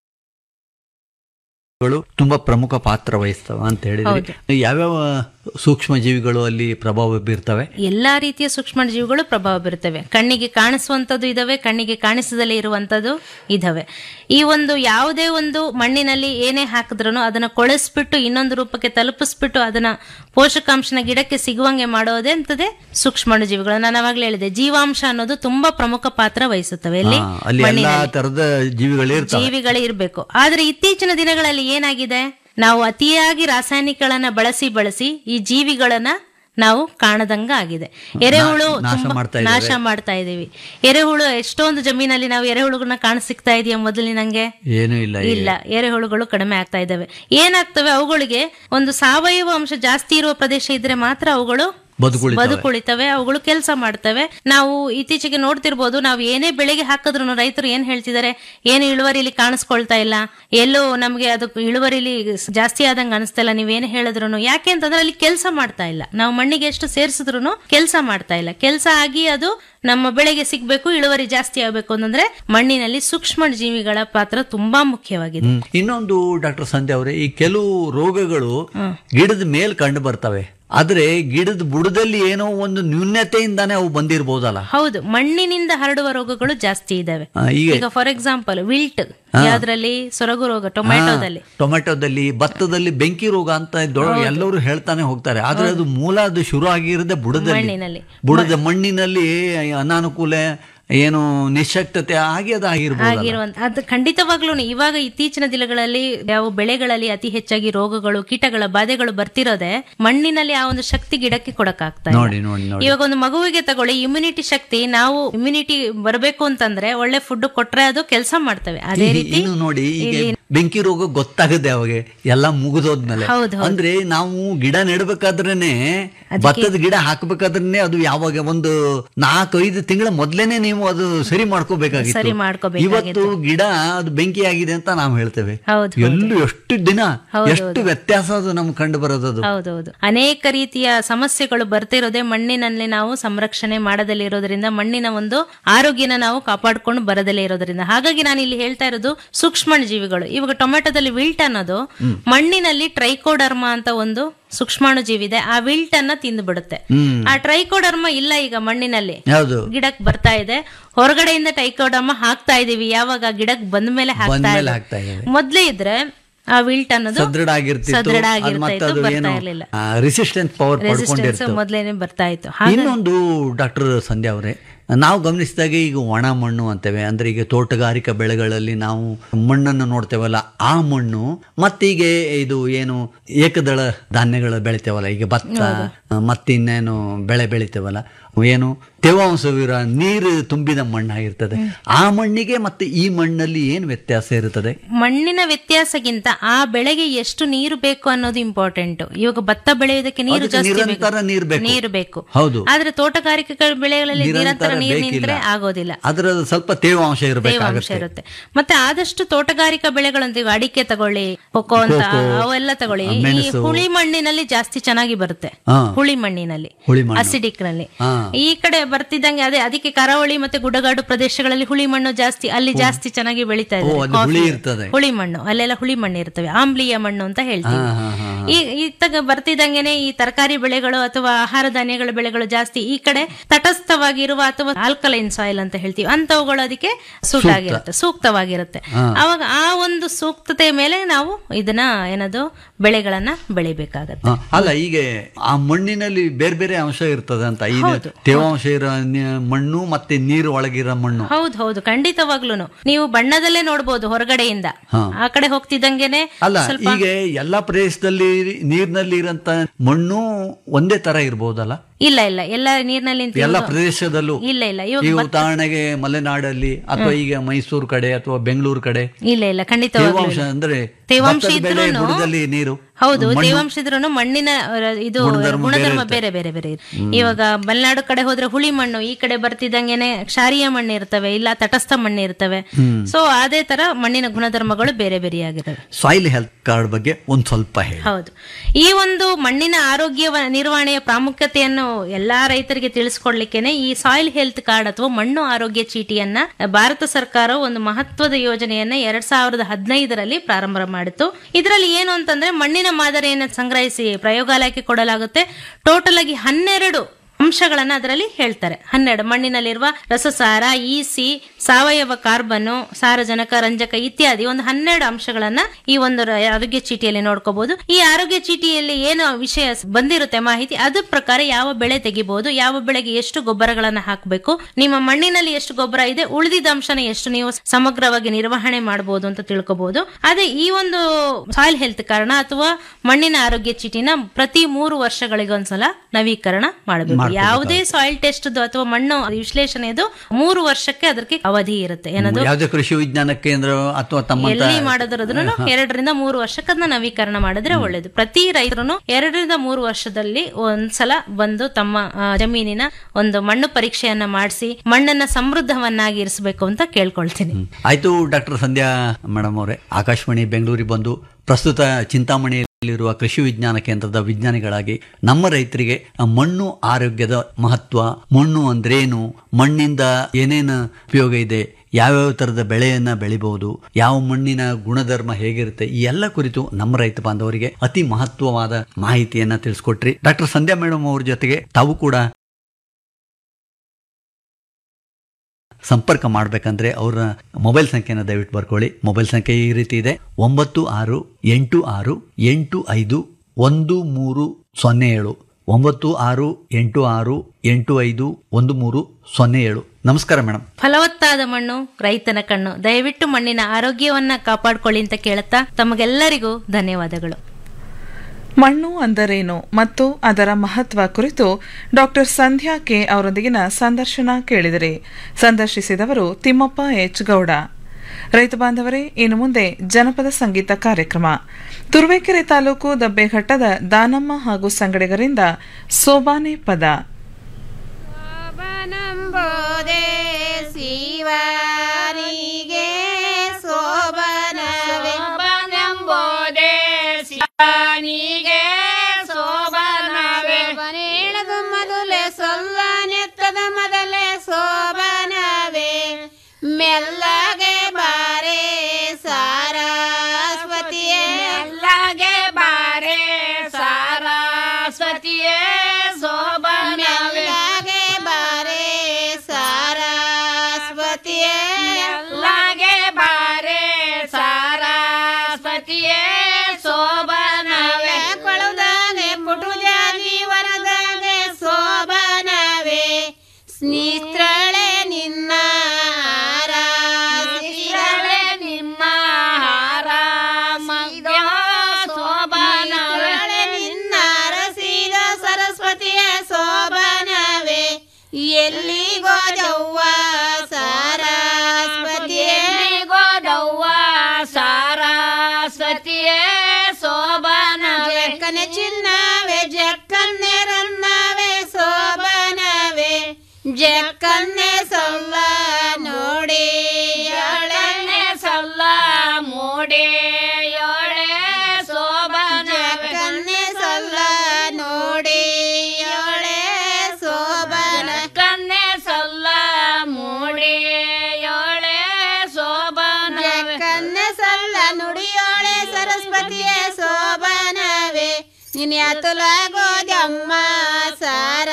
Speaker 4: ತುಂಬಾ ಪ್ರಮುಖ ಪಾತ್ರ ವಹಿಸ್ತವ ಅಂತ ಹೇಳಿದ್ರೆ ಯಾವ್ಯಾವ ಸೂಕ್ಷ್ಮ ಜೀವಿಗಳು ಅಲ್ಲಿ ಪ್ರಭಾವ ಬೀರ್ತವೆ
Speaker 5: ಎಲ್ಲಾ ರೀತಿಯ ಸೂಕ್ಷ್ಮ ಜೀವಿಗಳು ಪ್ರಭಾವ ಬೀರುತ್ತವೆ ಕಣ್ಣಿಗೆ ಕಾಣಿಸುವಂತದ್ದು ಇದಾವೆ ಕಣ್ಣಿಗೆ ಕಾಣಿಸದಲ್ಲೇ ಇರುವಂತದ್ದು ಇದಾವೆ ಈ ಒಂದು ಯಾವುದೇ ಒಂದು ಮಣ್ಣಿನಲ್ಲಿ ಏನೇ ಹಾಕಿದ್ರು ಅದನ್ನ ಕೊಳೆಸ್ಬಿಟ್ಟು ಇನ್ನೊಂದು ರೂಪಕ್ಕೆ ತಲುಪಿಸ್ಬಿಟ್ಟು ಅದನ್ನ ಪೋಷಕಾಂಶನ ಗಿಡಕ್ಕೆ ಸಿಗುವಂಗೆ ಮಾಡೋದೇ ಅಂತದೇ ಸೂಕ್ಷ್ಮ ಜೀವಿಗಳು ನಾನು ಅವಾಗಲೇ ಹೇಳಿದೆ ಜೀವಾಂಶ ಅನ್ನೋದು ತುಂಬಾ ಪ್ರಮುಖ ಪಾತ್ರ ವಹಿಸುತ್ತವೆ ಇಲ್ಲಿ
Speaker 4: ಹಾ, ಅಲ್ಲಿ ಎಲ್ಲಾ ತರದ ಜೀವಿಗಳು ಇರ್ತವೆ
Speaker 5: ಜೀವಿಗಳೇ ಇರಬೇಕು ಆದ್ರೆ ಇತ್ತೀಚಿನ ದಿನಗಳಲ್ಲಿ ಏನಾಗಿದೆ ನಾವು ಅತಿಯಾಗಿ ರಾಸಾಯನಿಕಗಳನ್ನ ಬಳಸಿ ಬಳಸಿ ಈ ಜೀವಿಗಳನ್ನ ನಾವು ಕಾಣದಂಗ ಆಗಿದೆ ಎರೆಹುಳು
Speaker 4: ನಾಶ
Speaker 5: ತುಂಬಾ
Speaker 4: ಮಾಡ್ತಾ
Speaker 5: ನಾಶ ಮಾಡ್ತಾ ಇದೀವಿ ಎರೆಹುಳು ಎಷ್ಟೊಂದು ಜಮೀನಲ್ಲಿ ನಾವು ಎರೆಹುಳುಗಳನ್ನ ಕಾಣ ಸಿಗ್ತಾ ಇದೆಯಾ ಮೊದಲಿನಂಗೆ
Speaker 4: ಏನೂ ಇಲ್ಲ
Speaker 5: ಇಲ್ಲ ಎರೆಹುಳುಗಳು ಕಡಿಮೆ ಆಗ್ತಾ ಇದಾವೆ ಏನಾಗ್ತವೆ ಅವುಗಳಿಗೆ ಒಂದು ಸಾವಯವ ಅಂಶ ಜಾಸ್ತಿ ಇರುವ ಪ್ರದೇಶ ಇದ್ರೆ ಮಾತ್ರ ಅವುಗಳು
Speaker 4: ಬದುಕುಳಿತವೆ.
Speaker 5: ಬದುಕುಳಿತವೆ ಅವುಗಳು ಕೆಲಸ ಮಾಡ್ತವೆ ನಾವು ಇತ್ತೀಚೆಗೆ ನೋಡ್ತಿರ್ಬೋದು ನಾವು ಏನೇ ಬೆಳೆಗೆ ಹಾಕಿದ್ರು ರೈತರು ಏನ್ ಹೇಳ್ತಿದ್ದಾರೆ ಏನು ಇಳುವರಿಲಿ ಕಾಣಿಸ್ಕೊಳ್ತಾ ಇಲ್ಲ ಎಲ್ಲೋ ನಮ್ಗೆ ಅದು ಇಳುವರಿಲಿ ಜಾಸ್ತಿ ಆದಂಗ ಅನಿಸ್ತಾ ಇಲ್ಲ ನೀವೇನು ಹೇಳಿದ್ರು ಯಾಕೆ ಅಂತಂದ್ರೆ ಅಲ್ಲಿ ಕೆಲಸ ಮಾಡ್ತಾ ಇಲ್ಲ ನಾವು ಮಣ್ಣಿಗೆ ಎಷ್ಟು ಸೇರಿಸಿದ್ರು ಕೆಲಸ ಮಾಡ್ತಾ ಇಲ್ಲ ಕೆಲಸ ಆಗಿ ಅದು ನಮ್ಮ ಬೆಳೆಗೆ ಸಿಗ್ಬೇಕು ಇಳುವರಿ ಜಾಸ್ತಿ ಆಗ್ಬೇಕು ಅಂತಂದ್ರೆ ಮಣ್ಣಿನಲ್ಲಿ ಸೂಕ್ಷ್ಮ ಜೀವಿಗಳ ಪಾತ್ರ ತುಂಬಾ ಮುಖ್ಯವಾಗಿದೆ
Speaker 4: ಹ್ಮ್. ಇನ್ನೊಂದು ಡಾಕ್ಟರ್ ಸಂಧ್ಯಾ ಅವರೇ ಈ ಕೆಲವು ರೋಗಗಳು ಗಿಡದ ಮೇಲ್ ಕಂಡು ಬರ್ತವೆ ಆದ್ರೆ ಗಿಡದ ಬುಡದಲ್ಲಿ ಏನೋ ಒಂದು ನ್ಯೂನ್ಯತೆಯಿಂದಾನೇ ಅವು ಬಂದಿರಬಹುದಲ್ಲ
Speaker 5: ಹೌದು ಮಣ್ಣಿನಿಂದ ಹರಡುವ ರೋಗಗಳು ಜಾಸ್ತಿ ಇದಾವೆ
Speaker 4: ಆ, ಈಗ
Speaker 5: ಈಗ ಫಾರ್ ಎಕ್ಸಾಂಪಲ್ ವಿಲ್ಟ್ ಯಾವ್ದ್ರಲ್ಲಿ ಸೊರಗು ರೋಗ ಟೊಮ್ಯಾಟೋದಲ್ಲಿ
Speaker 4: ಟೊಮೆಟೊದಲ್ಲಿ ಭತ್ತದಲ್ಲಿ ಬೆಂಕಿ ರೋಗ ಅಂತ ದೊಡ್ಡ ಎಲ್ಲರೂ ಹೇಳ್ತಾನೆ ಹೋಗ್ತಾರೆ ಆದ್ರೆ ಅದು ಮೂಲ ಅದು ಶುರು ಆಗಿರೋದೇ ಬುಡದಲ್ಲಿ
Speaker 5: ಮಣ್ಣಿನಲ್ಲಿ.
Speaker 4: ಬುಡದ ಮಣ್ಣಿನಲ್ಲಿ ಅನಾನುಕೂಲ ಏನು ನಿಶಕ್ತತೆ ಹಾಗೆ ಅದು ಆಗಿರ್ಬೋದು
Speaker 5: ಆಗಿರುವಂತ ಅದು ಖಂಡಿತವಾಗ್ಲೂ ಇವಾಗ ಇತ್ತೀಚಿನ ದಿನಗಳಲ್ಲಿ ಯಾವ ಬೆಳೆಗಳಲ್ಲಿ ಅತಿ ಹೆಚ್ಚಾಗಿ ರೋಗಗಳು ಕೀಟಗಳ ಬಾಧೆಗಳು ಬರ್ತಿರೋದೆ ಮಣ್ಣಿನಲ್ಲಿ ಆ ಒಂದು ಶಕ್ತಿ ಗಿಡಕ್ಕೆ ಕೊಡಕ್ಕಾಗ್ತಾ ಇಲ್ಲ.
Speaker 4: ನೋಡಿ ನೋಡಿ ನೋಡಿ
Speaker 5: ಇವಾಗ ಒಂದು ಮಗುವಿಗೆ ತಗೊಳ್ಳಿ ಇಮ್ಯುನಿಟಿ ಶಕ್ತಿ ನಾವು ಇಮ್ಯುನಿಟಿ ಬರಬೇಕು ಅಂತಂದ್ರೆ ಒಳ್ಳೆ ಫುಡ್ ಕೊಟ್ರೆ ಅದು ಕೆಲಸ ಮಾಡ್ತವೆ ಅದೇ
Speaker 4: ಇನ್ನು-
Speaker 5: ರೀತಿ
Speaker 4: ಇನ್ನು ನೋಡಿ ಈಗ ಬೆಂಕಿ ರೋಗ ಗೊತ್ತಾಗದೆ ಅವಾಗ ಎಲ್ಲ ಮುಗಿದೋದ್ಮೇಲೆ
Speaker 5: ಹೌದು, ಹೌದು.
Speaker 4: ಅಂದ್ರೆ ನಾವು ಗಿಡ ನೆಡ್ಬೇಕಾದ್ರೇನೆ ಭತ್ತದ ಗಿಡ ಹಾಕ್ಬೇಕಾದ್ರೇನೆ ಅದು ಯಾವಾಗ ಒಂದು ನಾಲ್ಕೈದು ತಿಂಗಳ ಮೊದ್ಲೇನೆ ನೀವು ಅದು ಸರಿ
Speaker 5: ಸರಿ
Speaker 4: ಮಾಡ್ಕೋಬೇಕಾಗಿತ್ತು
Speaker 5: ಮಾಡ್ಕೋಬೇಕಾಗಿತ್ತು.
Speaker 4: ಇವತ್ತು ಗಿಡ ಅದು ಬೆಂಕಿ ಆಗಿದೆ ಅಂತ ನಾವು ಹೇಳ್ತೇವೆ
Speaker 5: ಹೌದು,
Speaker 4: ಎಲ್ಲೂ ಎಷ್ಟು ದಿನ
Speaker 5: ಹೌದು,
Speaker 4: ಎಷ್ಟು ವ್ಯತ್ಯಾಸ ಅದು ನಮ್ಗೆ ಕಂಡು ಬರೋದು ಅದು
Speaker 5: ಹೌದೌದು ಅನೇಕ ರೀತಿಯ ಸಮಸ್ಯೆಗಳು ಬರ್ತಿರೋದೇ ಮಣ್ಣಿನಲ್ಲಿ ನಾವು ಸಂರಕ್ಷಣೆ ಮಾಡದಲ್ಲೇ ಇರೋದ್ರಿಂದ ಮಣ್ಣಿನ ಒಂದು ಆರೋಗ್ಯನ ನಾವು ಕಾಪಾಡ್ಕೊಂಡು ಬರದಲ್ಲೇ ಇರೋದ್ರಿಂದ ಹಾಗಾಗಿ ನಾನು ಇಲ್ಲಿ ಹೇಳ್ತಾ ಇರೋದು ಸೂಕ್ಷ್ಮ ಜೀವಿಗಳು ಇವಾಗ ಟೊಮೆಟೊದಲ್ಲಿ ವಿಲ್ಟ್ ಅನ್ನೋದು ಮಣ್ಣಿನಲ್ಲಿ ಟ್ರೈಕೋಡರ್ಮ ಅಂತ ಒಂದು ಸೂಕ್ಷ್ಮಾಣು ಜೀವಿ ಇದೆ ಆ ವಿಲ್ಟ್ ಅನ್ನ ತಿಂದು ಬಿಡುತ್ತೆ
Speaker 4: ಹ್ಮ್
Speaker 5: ಆ ಟ್ರೈಕೋಡರ್ಮ ಇಲ್ಲ ಈಗ ಮಣ್ಣಿನಲ್ಲಿ
Speaker 4: ಯಾವುದು
Speaker 5: ಗಿಡಕ್ ಬರ್ತಾ ಇದೆ ಹೊರಗಡೆಯಿಂದ ಟೈಕೋಡರ್ಮ ಹಾಕ್ತಾ ಇದೀವಿ ಯಾವಾಗ ಗಿಡಕ್ ಬಂದ ಮೇಲೆ ಹಾಕ್ತಾ
Speaker 4: ಬಂದ್ಮೇಲೆ
Speaker 5: ಇದೆ
Speaker 4: ಹಾಕ್ತಾ ಇದ್ದೇವೆ
Speaker 5: ಮೊದ್ಲೇ ಇದ್ರೆ ಆ ವಿಲ್ಟ್ ಅನ್ನೋದು
Speaker 4: ಸದೃಢ ಆಗಿರ್ತಿತ್ತು
Speaker 5: ಸದೃಢ
Speaker 4: ಅದು
Speaker 5: ಆಗಿರ್ತಾ
Speaker 4: ಮತ್ತೆ
Speaker 5: ಇತ್ತು,
Speaker 4: ಅದು
Speaker 5: ಬರ್ತಾ
Speaker 4: ಏನು
Speaker 5: ಇರ್ಲಿಲ್ಲ.
Speaker 4: ರೆಸಿಸ್ಟೆನ್ಸ್ ಪವರ್
Speaker 5: ರೆಸಿಸ್ಟೆನ್ಸ್
Speaker 4: ಪಡ್ಕೊಂಡಿರ್ತು
Speaker 5: ಮೊದ್ಲೇನೆ ಬರ್ತಾ ಇತ್ತು ಹಾಗೆ
Speaker 4: ಇನ್ನೊಂದು ಡಾಕ್ಟರ್ ಸಂಧ್ಯಾ ಅವರೇ ನಾವು ಗಮನಿಸಿದಾಗ ಈಗ ಒಣ ಮಣ್ಣು ಅಂತೇವೆ ಅಂದ್ರೆ ಈಗ ತೋಟಗಾರಿಕಾ ಬೆಳೆಗಳಲ್ಲಿ ನಾವು ಮಣ್ಣನ್ನು ನೋಡ್ತೇವಲ್ಲ ಆ ಮಣ್ಣು ಮತ್ತೀಗ ಇದು ಏನು ಏಕದಳ ಧಾನ್ಯಗಳು ಬೆಳಿತೇವಲ್ಲ ಈಗ ಭತ್ತ ಮತ್ತಿನ್ನೇನು ಬೆಳೆ ಬೆಳಿತೇವಲ್ಲ ಏನು ತೇವಾಂಶವಿರ ನೀರು ತುಂಬಿದ ಮಣ್ಣಾಗಿರ್ತದೆ ಆ ಮಣ್ಣಿಗೆ ಮತ್ತೆ ಈ ಮಣ್ಣಲ್ಲಿ ಏನು ವ್ಯತ್ಯಾಸ ಇರುತ್ತದೆ
Speaker 5: ಮಣ್ಣಿನ ವ್ಯತ್ಯಾಸಕ್ಕಿಂತ ಆ ಬೆಳೆಗೆ ಎಷ್ಟು ನೀರು ಬೇಕು ಅನ್ನೋದು ಇಂಪಾರ್ಟೆಂಟ್ ಇವಾಗ ಭತ್ತ ಬೆಳೆಯೋದಕ್ಕೆ ನೀರು
Speaker 4: ಅದಕ್ಕೆ
Speaker 5: ಜಾಸ್ತಿ
Speaker 4: ನಿರಂತರ
Speaker 5: ಬೇಕು.
Speaker 4: ನೀರು ಬೇಕು.
Speaker 5: ನೀರು ಬೇಕು
Speaker 4: ಹೌದು.
Speaker 5: ಆದ್ರೆ ತೋಟಗಾರಿಕೆ ಬೆಳೆಗಳಲ್ಲಿ ನಿರಂತರ
Speaker 4: ನಿರಂತರ
Speaker 5: ನೀರು
Speaker 4: ಬೇಕಿಲ್ಲ.
Speaker 5: ನಿಂತ್ರೆ ಆಗೋದಿಲ್ಲ
Speaker 4: ಅದರ ಸ್ವಲ್ಪ ತೇವಾಂಶ
Speaker 5: ತೇವಾಂಶ
Speaker 4: ಇರಬೇಕಾಗುತ್ತೆ
Speaker 5: ಇರುತ್ತೆ ಮತ್ತೆ ಆದಷ್ಟು ತೋಟಗಾರಿಕಾ ಬೆಳೆಗಳಂತ ಈಗ ಅಡಿಕೆ ತಗೊಳ್ಳಿ ಕೊಕ್ಕೋ ಅಂತ ಅವೆಲ್ಲ ತಗೊಳ್ಳಿ ಈ
Speaker 4: ಮೆಣಸು.
Speaker 5: ಹುಳಿ ಮಣ್ಣಿನಲ್ಲಿ ಜಾಸ್ತಿ ಚೆನ್ನಾಗಿ ಬರುತ್ತೆ
Speaker 4: ಹಾ.
Speaker 5: ಹುಳಿ ಮಣ್ಣಿನಲ್ಲಿ
Speaker 4: ಹುಳಿ ಮಣ್ಣು.
Speaker 5: ಅಸಿಡಿಕ್ ನಲ್ಲಿ
Speaker 4: ಹಾ.
Speaker 5: ಈ ಕಡೆ ಬರ್ತಿದ್ದಂಗೆ ಅದೇ ಅದಕ್ಕೆ ಕರಾವಳಿ ಮತ್ತೆ ಗುಡ್ಡಗಾಡು ಪ್ರದೇಶಗಳಲ್ಲಿ ಹುಳಿ ಮಣ್ಣು ಜಾಸ್ತಿ ಅಲ್ಲಿ ಜಾಸ್ತಿ ಚೆನ್ನಾಗಿ ಬೆಳೀತಾ ಇದೆ
Speaker 4: ಓ, ಅಲ್ಲಿ ಹುಳಿ ಇರ್ತದೆ.
Speaker 5: ಹುಳಿ ಮಣ್ಣು ಅಲ್ಲೆಲ್ಲ ಹುಳಿ ಮಣ್ಣು ಇರ್ತವೆ ಆಮ್ಲೀಯ ಮಣ್ಣು ಅಂತ ಹೇಳ್ತೀವಿ
Speaker 4: ಹಾ, ಹಾ, ಹಾ,
Speaker 5: ಈ ಇತ್ತಾಗ ಬರ್ತಿದ್ದಂಗೆನೆ ಈ ತರಕಾರಿ ಬೆಳೆಗಳು ಅಥವಾ ಆಹಾರ ಧಾನ್ಯಗಳ ಬೆಳೆಗಳು ಜಾಸ್ತಿ ಈ ಕಡೆ ತಟಸ್ಥವಾಗಿರುವ ಅಥವಾ ಆಲ್ಕಲೈನ್ ಸಾಯಿಲ್ ಅಂತ ಹೇಳ್ತೀವಿ ಅಂತವುಗಳು ಅದಕ್ಕೆ ಸೂಟ್ ಆಗಿರುತ್ತೆ ಸೂಕ್ತವಾಗಿರುತ್ತೆ ಅವಾಗ ಆ ಒಂದು ಸೂಕ್ತತೆ ಮೇಲೆ ನಾವು ಇದನ್ನ ಏನದು ಬೆಳೆಗಳನ್ನ ಬೆಳಿಬೇಕಾಗತ್ತೆ
Speaker 4: ಹ, ಅಲ್ಲ ಈಗ ಆ ಮಣ್ಣಿನಲ್ಲಿ ಬೇರೆ ಬೇರೆ ಅಂಶ ಇರ್ತದೆ ಅಂತ ಈ ತೇವಾಂಶ ಇರೋ ನಿ- ಮಣ್ಣು ಮತ್ತೆ ನೀರು ಒಳಗಿರೋ ಮಣ್ಣು
Speaker 5: ಹೌದು ಹೌದು ಖಂಡಿತವಾಗ್ಲೂನು ನೀವು ಬಣ್ಣದಲ್ಲೇ ನೋಡ್ಬೋದು ಹೊರಗಡೆಯಿಂದ
Speaker 4: ಹಾ.
Speaker 5: ಆ ಕಡೆ ಹೋಗ್ತಿದ್ದಂಗೆನೆ
Speaker 4: ಅಲ್ಲ
Speaker 5: ಸ್ವಲ್ಪ
Speaker 4: ಈಗ ಎಲ್ಲಾ ಪ್ರದೇಶದಲ್ಲಿ ನೀರಿನಲ್ಲಿ ಇರಂತ ಮಣ್ಣು ಒಂದೇ ತರ ಇರ್ಬೋದಲ್ಲ
Speaker 5: ಇಲ್ಲ ಇಲ್ಲ ಎಲ್ಲ ನೀರಿನಲ್ಲಿ ನಿಂತು
Speaker 4: ಎಲ್ಲ ಪ್ರದೇಶದಲ್ಲೂ
Speaker 5: ಇಲ್ಲ ಇಲ್ಲ ಇವಾಗ
Speaker 4: ಈಗ ಉದಾಹರಣೆಗೆ ಮಲೆನಾಡಲ್ಲಿ ಅಥವಾ ಈಗ ಮೈಸೂರು ಕಡೆ ಅಥವಾ ಬೆಂಗಳೂರು ಕಡೆ
Speaker 5: ಇಲ್ಲ ಇಲ್ಲ ಖಂಡಿತವಾಗ್ಲೂ
Speaker 4: ತೇವಾಂಶ ಅಂದ್ರೆ
Speaker 5: ತೇವಾಂಶ
Speaker 4: ಭತ್ತದ ಬೆಳೆ
Speaker 5: ಇದ್ರೂನು-
Speaker 4: ಬುಡದಲ್ಲಿ ನೀರು
Speaker 5: ಹೌದು
Speaker 4: ಮಣ್ಣು.
Speaker 5: ತೇವಾಂಶ ಇದ್ರೂ ಮಣ್ಣಿನ ಅಹ್, ಇದು
Speaker 4: ಗುಣಧರ್ಮ
Speaker 5: ಗುಣಧರ್ಮ
Speaker 4: ಬೇರೆ
Speaker 5: ಬೇರೆ ಬೇರೆ ಬೇರೆ ಇರುತ್ತೆ. ಇವಾಗ ಮಲೆನಾಡು ಕಡೆ ಹೋದ್ರೆ ಹುಳಿ ಮಣ್ಣು ಈ ಕಡೆ ಬರ್ತಿದ್ದಂಗೆನೆ ಕ್ಷಾರೀಯ ಮಣ್ಣು ಇರ್ತವೆ ಇಲ್ಲ ತಟಸ್ಥ ಮಣ್ಣು ಇರ್ತವೆ ಸೊ ಅದೇ ತರ ಮಣ್ಣಿನ ಗುಣಧರ್ಮಗಳು ಬೇರೆ ಬೇರೆಯಾಗಿರ್ತವೆ
Speaker 4: ಸಾಯಿಲ್ ಹೆಲ್ತ್ ಕಾರ್ಡ್ ಬಗ್ಗೆ ಒಂದ್ ಸ್ವಲ್ಪ ಹೇಳಿ
Speaker 5: ಹೌದು ಈ ಒಂದು ಮಣ್ಣಿನ ಆರೋಗ್ಯ ನಿರ್ವಹಣೆಯ ಪ್ರಾಮುಖ್ಯತೆಯನ್ನು ಎಲ್ಲಾ ರೈತರಿಗೆ ತಿಳಿಸ್ಕೊಡ್ಲಿಕ್ಕೆನೆ ಈ ಸಾಯಿಲ್ ಹೆಲ್ತ್ ಕಾರ್ಡ್ ಅಥವಾ ಮಣ್ಣು ಆರೋಗ್ಯ ಚೀಟಿಯನ್ನ ಭಾರತ ಸರ್ಕಾರ ಒಂದು ಮಹತ್ವದ ಯೋಜನೆಯನ್ನ ಎರಡ್ ಸಾವಿರದ ಹದಿನೈದರಲ್ಲಿ ಪ್ರಾರಂಭ ಮಾಡಿತು ಇದರಲ್ಲಿ ಏನು ಅಂತಂದ್ರೆ ಮಣ್ಣಿನ ಮಾದರಿಯನ್ನು ಸಂಗ್ರಹಿಸಿ ಪ್ರಯೋಗಾಲಯಕ್ಕೆ ಕೊಡಲಾಗುತ್ತೆ ಟೋಟಲ್ ಆಗಿ ಹನ್ನೆರಡು ಅಂಶಗಳನ್ನ ಅದರಲ್ಲಿ ಹೇಳ್ತಾರೆ ಹನ್ನೆರಡು ಮಣ್ಣಿನಲ್ಲಿರುವ ರಸಸಾರ ಈಸಿ ಸಾವಯವ ಕಾರ್ಬನ್ ಸಾರಜನಕ ರಂಜಕ ಇತ್ಯಾದಿ ಒಂದು ಹನ್ನೆರಡು ಅಂಶಗಳನ್ನ ಈ ಒಂದು ರ- ಆರೋಗ್ಯ ಚೀಟಿಯಲ್ಲಿ ನೋಡ್ಕೋಬಹುದು ಈ ಆರೋಗ್ಯ ಚೀಟಿಯಲ್ಲಿ ಏನು ವಿಷಯ ಸ್- ಬಂದಿರುತ್ತೆ ಮಾಹಿತಿ ಅದ್ರ ಪ್ರಕಾರ ಯಾವ ಬೆಳೆ ತೆಗಿಬಹುದು ಯಾವ ಬೆಳೆಗೆ ಎಷ್ಟು ಗೊಬ್ಬರಗಳನ್ನ ಹಾಕಬೇಕು ನಿಮ್ಮ ಮಣ್ಣಿನಲ್ಲಿ ಎಷ್ಟು ಗೊಬ್ಬರ ಇದೆ ಉಳಿದಿದ್ದ ಅಂಶನ ಎಷ್ಟು ನೀವು ಸಮಗ್ರವಾಗಿ ನಿರ್ವಹಣೆ ಮಾಡಬಹುದು ಅಂತ ತಿಳ್ಕೊಬಹುದು ಅದೇ ಈ ಒಂದು ಸಾಯಿಲ್ ಹೆಲ್ತ್ ಕಾರಣ ಅಥವಾ ಮಣ್ಣಿನ ಆರೋಗ್ಯ ಚೀಟಿನ ಪ್ರತಿ ಮೂರು ವರ್ಷಗಳಿಗೊಂದ್ಸಲ ನವೀಕರಣ ಮಾಡಬೇಕು ಯಾವುದೇ ಸಾಯಿಲ್ ಟೆಸ್ಟ್ ಅಥವಾ ಮಣ್ಣು ವಿಶ್ಲೇಷಣೆದು ಮೂರು ವರ್ಷಕ್ಕೆ ಅದಕ್ಕೆ ಅವಧಿ ಇರುತ್ತೆ ಏನದು
Speaker 4: ಯಾವುದೇ ಕೃಷಿ ವಿಜ್ಞಾನ ಕೇಂದ್ರ ಅಥವಾ ತಮ್ಮ
Speaker 5: ಎಲ್ಲಿ ಮಾಡೋದ್ರದ್ರೂ ಎರಡರಿಂದ ಮೂರು ವರ್ಷಕ್ಕೆ ಅದನ್ನ ನವೀಕರಣ ಮಾಡಿದ್ರೆ ಒಳ್ಳೇದು ಪ್ರತಿ ರೈತರು ಎರಡರಿಂದ ಮೂರು ವರ್ಷದಲ್ಲಿ ಒಂದ್ಸಲ ಬಂದು ತಮ್ಮ ಆ, ಜಮೀನಿನ ಒಂದು ಮಣ್ಣು ಪರೀಕ್ಷೆಯನ್ನ ಮಾಡಿಸಿ ಮಣ್ಣನ್ನ ಸಮೃದ್ಧವನ್ನಾಗಿ ಇರಿಸಬೇಕು ಅಂತ ಕೇಳ್ಕೊಳ್ತೀನಿ
Speaker 4: ಆಯ್ತು ಡಾಕ್ಟರ್ ಸಂಧ್ಯಾ ಮೇಡಮ್ ಅವರೇ ಆಕಾಶವಾಣಿ ಬೆಂಗಳೂರಿಗೆ ಬಂದು ಪ್ರಸ್ತುತ ಚಿಂತಾಮಣಿಯಲ್ಲಿರುವ ಕೃಷಿ ವಿಜ್ಞಾನ ಕೇಂದ್ರದ ವಿಜ್ಞಾನಿಗಳಾಗಿ ನಮ್ಮ ರೈತರಿಗೆ ಆ ಮಣ್ಣು ಆರೋಗ್ಯದ ಮಹತ್ವ ಮಣ್ಣು ಅಂದ್ರೇನು ಮಣ್ಣಿಂದ ಏನೇನು ಉಪಯೋಗ ಇದೆ ಯಾವ್ಯಾವ ಥರದ ಬೆಳೆಯನ್ನ ಬೆಳಿಬಹುದು ಯಾವ ಮಣ್ಣಿನ ಗುಣಧರ್ಮ ಹೇಗಿರುತ್ತೆ ಈ ಎಲ್ಲ ಕುರಿತು ನಮ್ಮ ರೈತ ಬಾಂಧವರಿಗೆ ಅತಿ ಮಹತ್ವವಾದ ಮಾಹಿತಿಯನ್ನ ತಿಳಿಸ್ಕೊಟ್ರಿ ಡಾಕ್ಟರ್ ಸಂಧ್ಯಾ ಮೇಡಮ್ ಅವ್ರ ಜೊತೆಗೆ ತಾವು ಕೂಡ ಸಂಪರ್ಕ ಮಾಡಬೇಕಂದ್ರೆ ಅವರ ಮೊಬೈಲ್ ಸಂಖ್ಯೆನ ದಯವಿಟ್ಟು ಬರ್ಕೊಳ್ಳಿ ಮೊಬೈಲ್ ಸಂಖ್ಯೆ ಈ ರೀತಿ ಇದೆ ಒಂಬತ್ತು ಆರು ಎಂಟು ಆರು ಎಂಟು ಐದು ಒಂದು ಮೂರು ಸೊನ್ನೆ ಏಳು ಒಂಬತ್ತು ಆರು ಎಂಟು ಆರು ಎಂಟು ಐದು ಒಂದು ಮೂರು ಸೊನ್ನೆ ಏಳು ನಮಸ್ಕಾರ ಮೇಡಮ್
Speaker 5: ಫಲವತ್ತಾದ ಮಣ್ಣು ರೈತನ ಕಣ್ಣು ದಯವಿಟ್ಟು ಮಣ್ಣಿನ ಆರೋಗ್ಯವನ್ನ ಕಾಪಾಡ್ಕೊಳ್ಳಿ ಅಂತ ಕೇಳುತ್ತಾ ತಮಗೆಲ್ಲರಿಗೂ ಧನ್ಯವಾದಗಳು
Speaker 3: ಮಣ್ಣು ಅಂದರೇನು ಮತ್ತು ಅದರ ಮಹತ್ವ ಕುರಿತು ಡಾಕ್ಟರ್ ಸಂಧ್ಯಾ ಕೆ ಅವರೊಂದಿಗಿನ ಸಂದರ್ಶನ ಕೇಳಿದರೆ ಸಂದರ್ಶಿಸಿದವರು ತಿಮ್ಮಪ್ಪ ಎಚ್ ಗೌಡ ರೈತ ಬಾಂಧವರೇ ಇನ್ನು ಮುಂದೆ ಜನಪದ ಸಂಗೀತ ಕಾರ್ಯಕ್ರಮ ತುರುವೇಕೆರೆ ತಾಲೂಕು ದಬ್ಬೆಘಟ್ಟದ ದಾನಮ್ಮ ಹಾಗೂ ಸಂಗಡಿಗರಿಂದ ಸೋಬಾನೆ ಪದ
Speaker 6: ಶೋಭನಂಬೋದೆ ಶಿವನಿಗೆ ಶೋಭನವೇ ಶೋಭನಂಬೋದೆ ಶಿವನಿಗೆ ಶೋಭನವೇ ಶೋಭನೇಳದು ಮೊದಲೇ ಸೊಲ್ಲ ನೆತ್ತದ ಮೊದಲೇ ಶೋಭನವೇ ಮೆಲ್ಲಗೆ ಬಾರೆ ಸಾರಸ್ವತಿಯೇ ಮೆಲ್ಲಗೆ ಬಾರೆ ಸಾರಸ್ವತಿಯೇ ಶೋಭನವೇ ಮೆಲ್ಲಗೆ ಬಾರೆ ಸಾರಸ್ವತಿಯೇ ಮೆಲ್ಲಗೆ ಬಾರೆ ಸಾರಸ್ವತಿಯೇ ಶೋಭನವೇ ಕೊಳದಾಗೆ ಪುಟುಜಾಗಿ ವರದಾಗೆ ಶೋಭನವೇ ಸ್ನೇತ್ರಳೆ ನಿನ್ನ ಹಾರ ಸ್ನೇತ್ರಳೆ ನಿನ್ನ ಹಾರ ಮಗ್ಯ ಶೋಭನವೇ ನಿನ್ನ ರಸಿದ ಸರಸ್ವತಿಯ ಶೋಭನವೇ ಎಲ್ಲಿಗೋ ದವ್ವ ಸರಸ್ವತಿಯೇ ಗೋದವ್ವ ಸರಸ್ವತಿಯೇ ಶೋಭನವೇ ಜಕ್ಕನೆ ಚಿನ್ನವೇ ಜಕ್ಕನ್ನೆ ರನ್ನವೇ ಶೋಭನವೇ ಜಕ್ಕನ್ನೆ ಸಲ್ಲ ನೋಡಿ ಎಳನೆ ಸಲ್ಲ ಮೂಡಿ ಎಳೆ ಶೋಭನ ಜಕ್ಕನ್ನೆ ಸಲ್ಲ ನೋಡಿ ಎಳೆ ಶೋಭನ ಕನ್ನೆ ಸಲ್ಲ ಮೂಡಿ ಎಳೆ ಶೋಭನ ಕನ್ನೆ ಸಲ್ಲ ನುಡಿಯೋಳೆ ಸರಸ್ವತಿಯ ಶೋಭನವೇ ನಿನ್ಯಾತುಲಾಗೋದಮ್ಮ ಸಾರ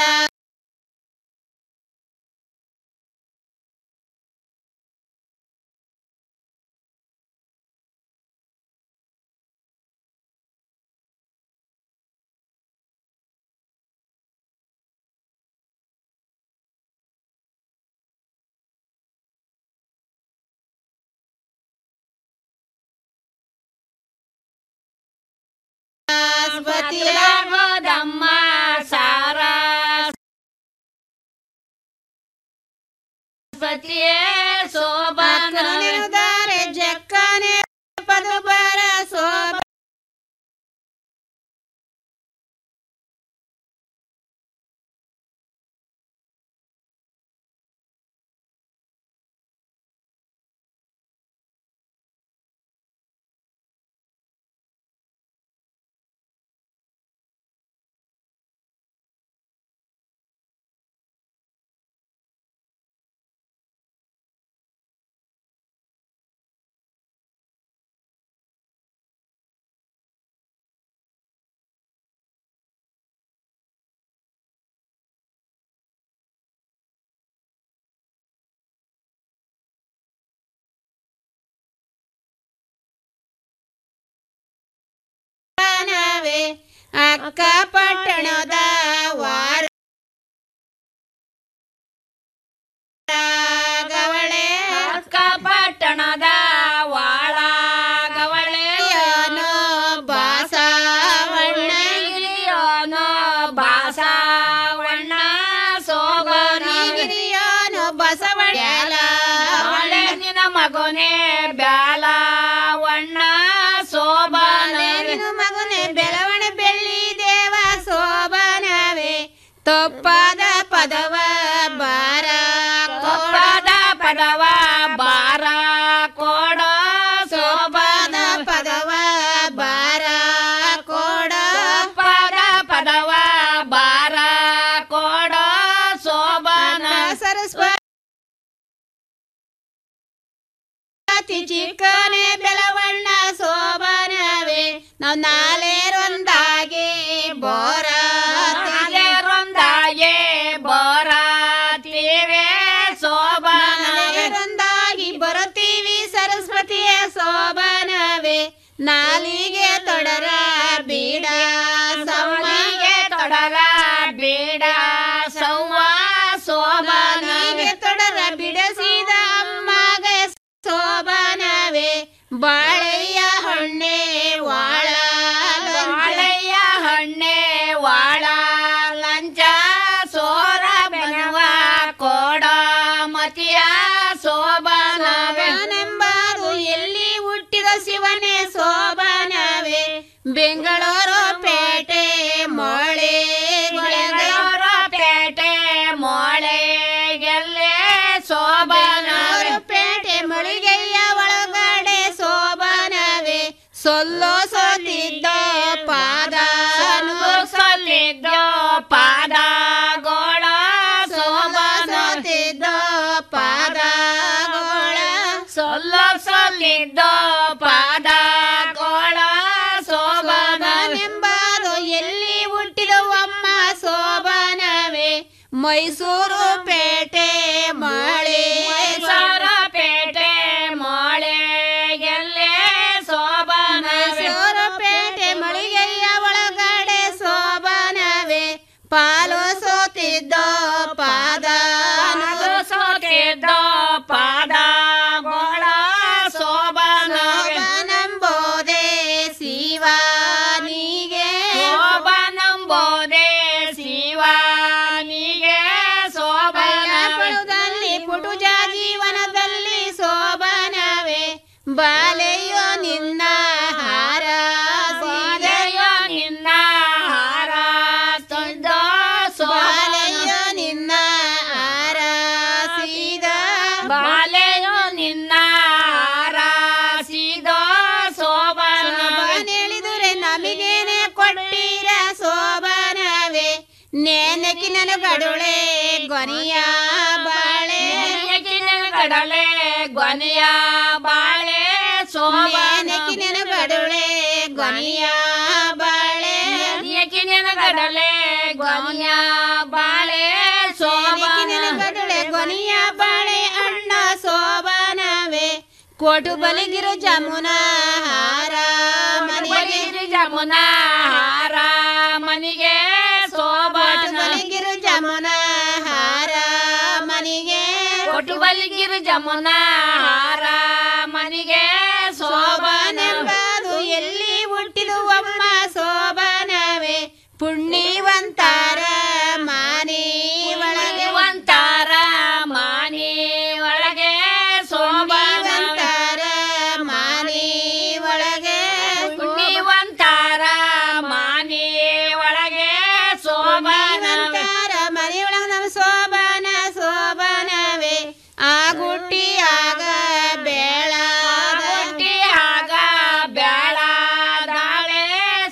Speaker 6: ಗೋದಮ್ಮ ಸಾರ ಪತಿಯೇ ಶೋಭಾನೆ ಜಕ್ಕನೆ ಪದುಬರ ಶೋಭ ಅಕ್ಕ ಪಟ್ಟಣದ ವಾರ ಗವಳೆ ಅಕ್ಕ ಪಟ್ಟಣದ ವಾಳ ಗವಳೆಯೋನೋ ಬಾಸವಣ್ಣ ಗಿರಿಯೋನೋ ಬಾಸವಣ್ಣ ಸೋಬನಿ ಗಿರಿಯೋನೋ ಬಸವಣ್ಣ ನಿನ ಮಗನೇ ಬ್ಯಾಲವಣ್ಣ ಶೋಭನ ನಿನ್ನ ಮಗನೇ ಬೆಳವಣ ಬೆಳ್ಳಿ ದೇವ ಶೋಭನ ನಾವ್ ನಾಲೇರೊಂದಾಗಿ ಬೋರ ನಾಲೇರೊಂದಾಗಿ ಬೋರ ತೀವೆ ಸೋಬಾನವೇರೊಂದಾಗಿ ಬರುತ್ತೀವಿ ಸರಸ್ವತಿಯ ಸೋಬಾನವೇ ನಾಲಿಗೆ ತೊಡರ ಬೀಡ ಸಮ್ಮಿಗೆ ತೊಡರ ಬೀಡ ಸೌವ ಸೋಬಾನಿಗೆ ತೊಡರ ಬಿಡಸಿದ ಅಮ್ಮಗೆ ಸೋಬಾನವೇ ಬಾಳೆಯ ಹಣ್ಣೆ ವಾಳ ಬಾಳೆಯ ಹಣ್ಣೆ ವಾಳ ಲಂಚ ಸೋರ ಬೆನವ ಕೋಡ ಮತಿಯ ಸೋಬಾನವೆಂಬಾರು ಎಲ್ಲಿ ಹುಟ್ಟಿದ ಶಿವನೇ ಸೋಬಾನವೇ ಬೆಂಗಳೂರು ಪೇಟೆ ಮೊಳೆ ಬೆಂಗಳೂರು ಪೇಟೆ ಮೊಳೆ ಗೆಲ್ಲೆ ಸೋಬಾನವರು ಪೇಟೆ ಮಳಿಗೆಯ ಒಳಗಡೆ ಸೋಬಾನವೇ ಸೊಲ್ಲೋ ಸೋತಿದ್ದ ಪಾದ ಸೊಲ್ಲಿದ್ದ ಪಾದ ಗೋಳ ಸೋಬಾನೋತಿದ್ದ ಪಾದ ಗೋಳ ಸೊಲ್ಲೋ ಸೊಲ್ಲಿದ್ದ ಪಾದ ಗೋಳ ಸೋಬಾನೆಂಬಾರು ಎಲ್ಲಿ ಹುಟ್ಟಿದವಮ್ಮ ಸೋಬಾನವೇ ಮೈಸೂರು ಪೇಟೆ ಮಾಳೆ ಮೈಸೂರು ಪೇಟೆ ಮಾಳೆ ಎಲ್ಲೇ ಸೋಬಾನ ಮೈಸೂರು ಪೇಟೆ ಮಳಿಗೆಯ ಒಳಗಡೆ ಸೋಬಾನವೇ ಪಾಲು ಸೋತಿದ್ದ ಪಾದ ಸೋತಿದ್ದ ಪಾದ ಗೋಳ ಸೋಬಾನಂಬೋದೆ ಶಿವಾನಿಗೆ ಶೋಭನಂಬೋದೆ ಶಿವಾನಿಗೆ ಶೋಭನದಲ್ಲಿ ಪುಟುಜ ಜೀವನದಲ್ಲಿ ಶೋಭನವೇ ಬಾಲೆಯೋ ನಿನ್ನ ಹಾರ ಬಾಲೆಯೋ ನಿನ್ನ ಹಾರ ತಂದ ಬಾಲೆಯೋ ನಿನ್ನ ಹಾರ ಸೀದ ಬಾಲೆಯೋ ನಿನ್ನ ಹಾರ ಸೀದ ಶೋಭನ ಹೇಳಿದರೆ ನಮಗೇನೆ ಕೊಟ್ಟಿರ ಶೋಭನವೇ ನೇನಕಿನ ಗಡುಳೆ ಗೊನಿಯ ಬಾಳೆ ಗಡಳೆ ಗೊನಿಯ ಬಾಳೆ ಸೋಮನಕಿನ ಗಡುಳೆ ಗೊನಿಯ ಬಾಳೆ ಯಕಿನ ಗಡಳೆ ಗೊನಿಯ ಬಾಳೆ ಸೋಮನ ಗಡಳೆ ಗೊನಿಯ ಬಾಳೆ ಅಣ್ಣ ಶೋಭನವೇ ಕೋಟು ಬಲಿಗಿರು ಜಮುನಾ ಹಾರ ಮನಿಗೆ ಜಮುನಾ ಹಾರ ಮನಿಗೆ ಸೋಬಾಟು ಬಲಿಗಿರು ಜಮುನಾ ಹಾರ ಮನಿಗೆ ಕೊಟ್ಟು ಬಲಿಗಿರು ಜಮುನಾ ಹಾರ ಮನಿಗೆ ಸೋಬಾನೆಂಬುದು ಎಲ್ಲಿ ಹುಟ್ಟಿದುವಮ್ಮ ಸೋಬಾನವೇ ಪುಣ್ಯವಂತಾರ ಮಾನಿ ಒಳಗೆ ವಂತಾರ ಮಾನಿ ಒಳಗೆ ಸೋಬಾನವಂತಾರ ಮಾನಿ ಒಳಗೆ ಪುಣ್ಯವಂತಾರ ಮಾನಿ ಒಳಗೆ ಸೋಬಾನಂತಾರ ಮನಿ ಒಳಗೆ ನಮ್ಮ ಸೋಬಾನ ಸೋಬಾನವೇ ಆ ಗುಟ್ಟಿ ಆಗ ಬೇಳ ಗುಟ್ಟಿ ಆಗ ಬೇಳ ದಾಳೆ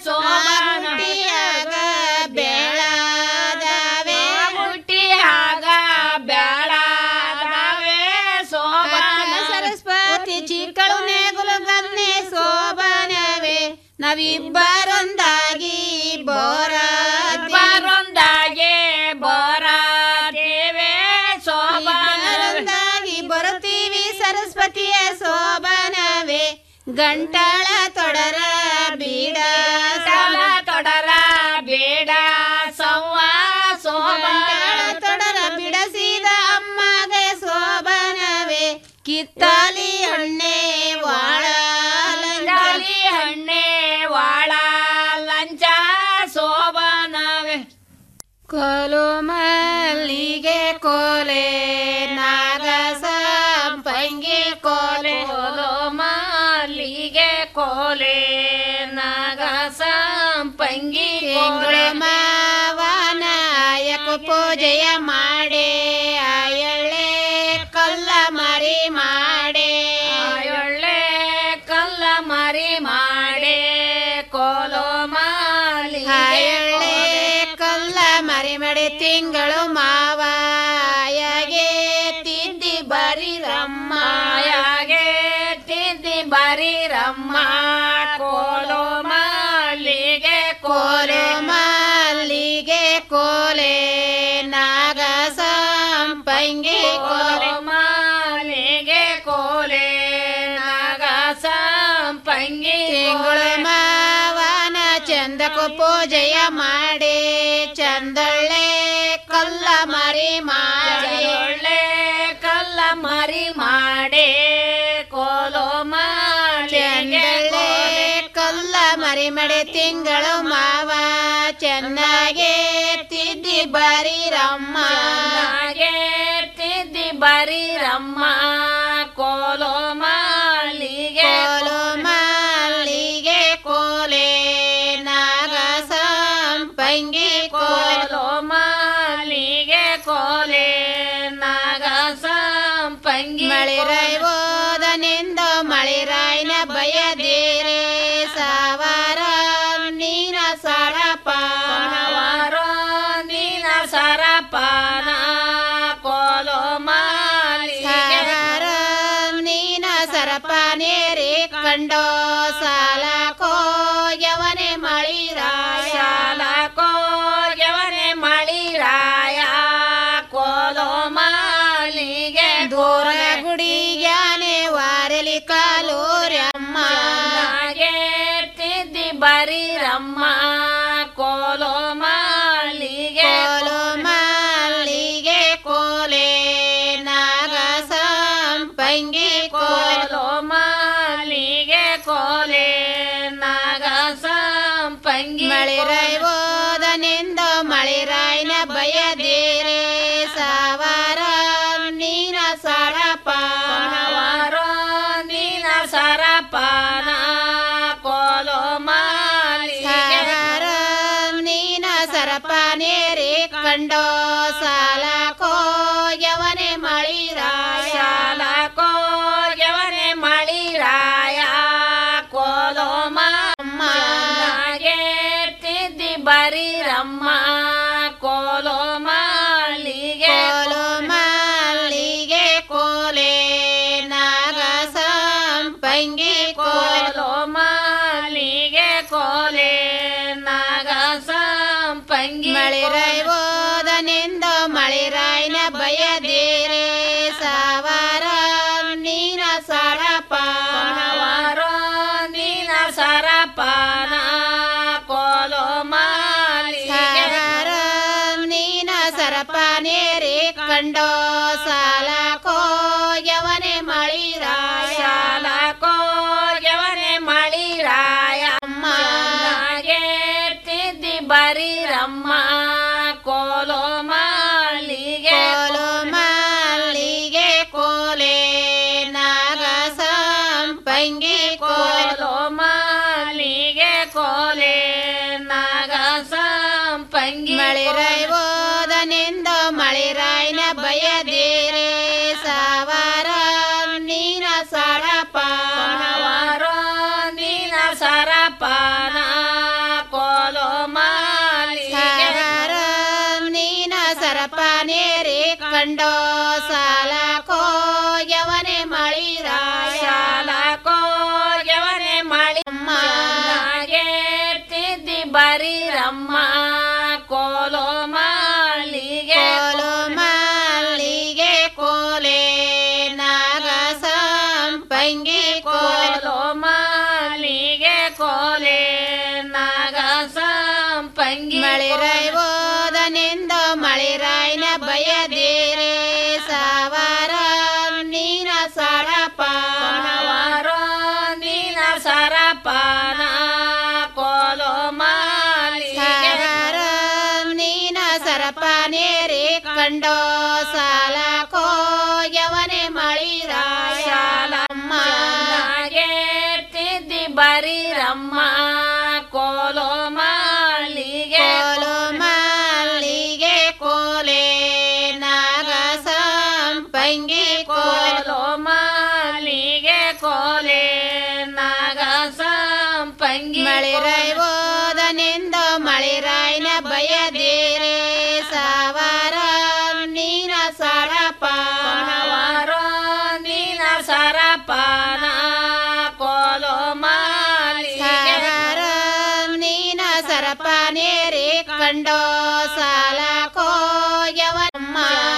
Speaker 6: ಸೋಬಾನ ಬೇಳ ದಾವೆ ಗುಟ್ಟಿ ಆಗ ಬೇಳ ದಾವೆ ಸೋಬಾನ ಸರಸ್ವತಿ ಚಿಕ್ಕಳು ನೇಗುಲು ಗನ್ನೆ ಸೋಬಾನವೇ ನಾವಿಬ್ಬರೊಂದಾಗಿ ಬೋರ ಇಬ್ಬರೊಂದಾಗಿ ಬೋರ ದೇವೆ ಸೋಬಾನೊಂದಾಗಿ ಬರುತ್ತೀವಿ ಸರಸ್ವತಿಯ ಸೋಬಾನವೇ ಗಂಟಾಳ ತೊಡರ ಬೀಡ ತೊಡರ ಬೀಡ ಸವ್ವ ಸೋಬಾನ ತೊಡರ ಬಿಡಸಿದ ಅಮ್ಮಗೆ ಸೋಬಾನವೇ ಕಿತ್ತಾಲಿ ಹಣ್ಣೆ ವಾಳ ಲಂಚಾಲಿ ಹಣ್ಣೆ ವಾಳ ಲಂಚ ಸೋಬಾನವೇ ಕೋಲು ಮಲ್ಲಿಗೆ ಕೋಲೆ ನಾಗ ಸಂಪಂಗಿ ಕೋಲೆ ಕೋಲು ಮಲ್ಲಿಗೆ ಕೋಲೆ ನಾಗ ಸಂಪಂಗಿ ಕೋಲೆ ಮಾವನಾಯಕ ಪೂಜೆಯ ಮಾಡೆ ಆಯಳ್ಳೆ ಕಲ್ಲ ಮರಿ ಮಾಡೆ ಆಯಳ್ಳೆ ಕಲ್ಲ ಮರಿ ಮಾಡೆ ಕೋಲು ಮಾಲಿಗೆ ಕಲ್ಲ ಮರಿ ಮಡಿ ತಿಂಗಳು ಮಾವಾಯಗೆ ತಿದ್ದಿ ಬರಿ ರಮ್ಮಾಯಗೆ ತಿದ್ದಿ ಬರಿ ರಮ್ಮ ಕೋಲು ಮಾ ಕೋಲೆ ಮಲ್ಲಿಗೆ ಕೋಲೆ ನಾಗ ಸಂಪಂಗಿ ಕೋಲೆ ಮಲ್ಲಿಗೆ ಕೋಲೆ ನಾಗ ಸಂಪಂಗಿ ತಿಂಗಳು ಮಾವನ ಚಂದಕ್ಕೂ ಪೂಜೆಯ ಮಾಡಿ ಚಂದೊಳ್ಳೆ ಕಲ್ಲ ಮರಿ ಮಾಡಿ ಒಳ್ಳೆ ಕಲ್ಲ ಮರಿ ಮಾಡಿ ಕೋಲೋ ಚಂದೊಳ್ಳೆ ಕಲ್ಲ ಮರಿ ಮಡಿ ತಿಂಗಳು ಮಾವ ಚೆನ್ನಾಗೆ ತಿದ್ದಿ ಬರೀರಮ್ಮ ತಿದ್ದಿ ಬರೀರಮ್ಮ ಕೋಲೋ ಮಾಲಿಗೆ ಕೋಲೋ ಮಾಲಿಗೆ ಕೋಲೆ ನಾಗ ಸಂಪಂಗಿ ಕೋಲೋ ಮಾಲಿಗೆ ಕೋಲೆ ನಾಗ ಸಂಪಂಗಿ ಮಳಿರೈ ಓದನೆಂದ ಮಳಿರಾಯ್ನ ಬಯದೇರೆ ಸಾವಾರ ನೀನ ಸರಪಾನವಾರ ನೀನ ಸರಪಾನ ಕೋಲೋ ಮಾಲಿಗೆ ನೀನ ಸರಪಾನೇರಿ ಕಂಡೋ ಸಾಲ ಕೋಯವನೆ ಮಳಿರಾಯ ಸಾಲ ಕೋಯವನೆ ಮಳಿರಾಯ ಕೋಲೋ ಮಾಲಿಗೆ ದೂರ ಗುಡಿಗ್ಯಾನೆ ವಾರಲಿ ಕಾಲೂರಮ್ಮ ತಿದ್ದಿ ಬರೀರಮ್ಮ ಕೋಲೋ ಮಾಲಿಗೆ ಕೋಲೋ ಮಾಲಿಗೆ ಕೋಲೆ ನಾಗ ಸಂಪಂಗಿ ಕೋಲೋ ಮಾಲಿಗೆ ಕೋಲೆ ನಾಗ ಸಂಪಂಗಿ ಮಳಿರೈ ಓದನೆಂದ ಮಳಿರಾಯ್ನ ಬಯದೇರೆ ಸಾವಾರ ನೀನ ಸರಪಾನವಾರ ನೀನ ಸರಪಾನ ಕೋಲೋ ಮಾಲಿಗೆ ನೀನ ಸರಪಾನೇರಿ ಕಂಡೋ ಸಾಲ ಕೋಯವನೆ ಮಳಿರಾಯ ಸಾಲ ಕೋಯವನೆ ಮಳಿರಾಯ ಕೋಲೋ ಮಾಗೆ ತಿದ್ದಿ ಬರೀರಮ್ಮ ಕೋಲೋ ಮಾಲಿಗೆ ಕೋಲೋ ಮಾಲಿಗೆ ಕೋಲೆ ನಾಗ ಸಂಪಂಗಿ ಕೋಲೋ ಮಾಲಿಗೆ ಕೋಲೆ ನಾಗ ಸಂಪಂಗಿ ಮಳಿರೈ ಓದನೆಂದ ಮಳಿರಾಯ್ನ ಬಯದೇರೆ ಸಾವಾರ ನೀನ ಸರಪಾನವಾರ ನೀನ ಸರಪಾನ ಕೋಲೋ ಮಾಲಿಗೆ ನೀನ ಸರಪಾನೇರಿ ಕಂಡೋ ಸಾಲ ಕೋಯವನೆ ಮಳಿರಾಯ ಸಾಲ ಕೋಯವನೆ ಮಳಿರಾಯ ಅಮ್ಮ ತಿದ್ದಿ ಬರೀರಮ್ಮ ಕೋಲೋ ಮಾಲಿಗೆ ಕೋಲೋ ಮಾಲಿಗೆ ಕೋಲೆ ನಾಗ ಸಂಪಂಗಿ ಕೋಲೋ ಮಾಲಿಗೆ ಕೋಲೆ ನಾಗ ಸಂಪಂಗಿ ಮಳಿರೈ ಓದನೆಂದ ಮಳಿರಾಯ್ನ ಬಯದೇರೆ ಸಾವಾರ ನೀನ ಸರಪಾನವಾರ ನೀನ ಸರಪಾನ ಕೋಲೋ ಮಾಲಿಗೆ ನೀನ ಸರಪಾನೇರಿ ಕಂಡೋ ಸಾಲ ಕೋಯವನೆ ಮಳಿರಾಯ ಸಾಲ ಕೋಯವನೆ ಮಳಿಮ್ಮ ತಿದ್ದಿ ಬರೀರಮ್ಮ ಕೋಲೋ ಮಾಲಿಗೆ ಕೋಲೋ ಮಾಲಿಗೆ ಕೋಲೆ ನಾಗ ಸಂಪಂಗಿ ಕೋಲೋ ಮಾಲಿಗೆ ಕೋಲೆ ನಾಗ ಸಂಪಂಗಿ ಮಳಿರೈ ಓದನೆಂದ ಮಳಿರಾಯ್ನ ಬಯದೇರೆ ಸಾವಾರ ನೀನ ಸರಪಾನವಾರ ನೀನ ಸರಪಾನ ಕೋಲೋ ಮಾಲಿಗೆ ನೀನ ಸರಪಾನೇರಿ ಕಂಡೋ ಸಾಲ ಕೋಯವನೆ ಮಳಿರಾಯ ಸಾಲಮ್ಮ ತಿದ್ದಿ ಬರೀರಮ್ಮ ಕೋಲೋ ಮಾಲಿಗೆ ಕೋಲೋ ಮಾಲಿಗೆ ಕೋಲೆ ನಾಗ ಸಂಪಂಗಿ ಕೋಲೋ ಮಾಲಿಗೆ ಕೋಲೆ ನಾಗ ಸಂಪಂಗಿ ಮಳಿರೈ ಓದನೆಂದ ಮಳಿರಾಯ್ನ ಬಯದೇರೆ ಸಾವಾರ ನೀನ ಸರಪಾನವಾರ ನೀನ ಸರಪಾನ ಕೋಲೋ ಮಾಲಿಗೆ ನೀನ ಸರ ಸರಪನೇರಿ ಕಂಡೋ ಸಾಲ ಕೋಯವಮ್ಮ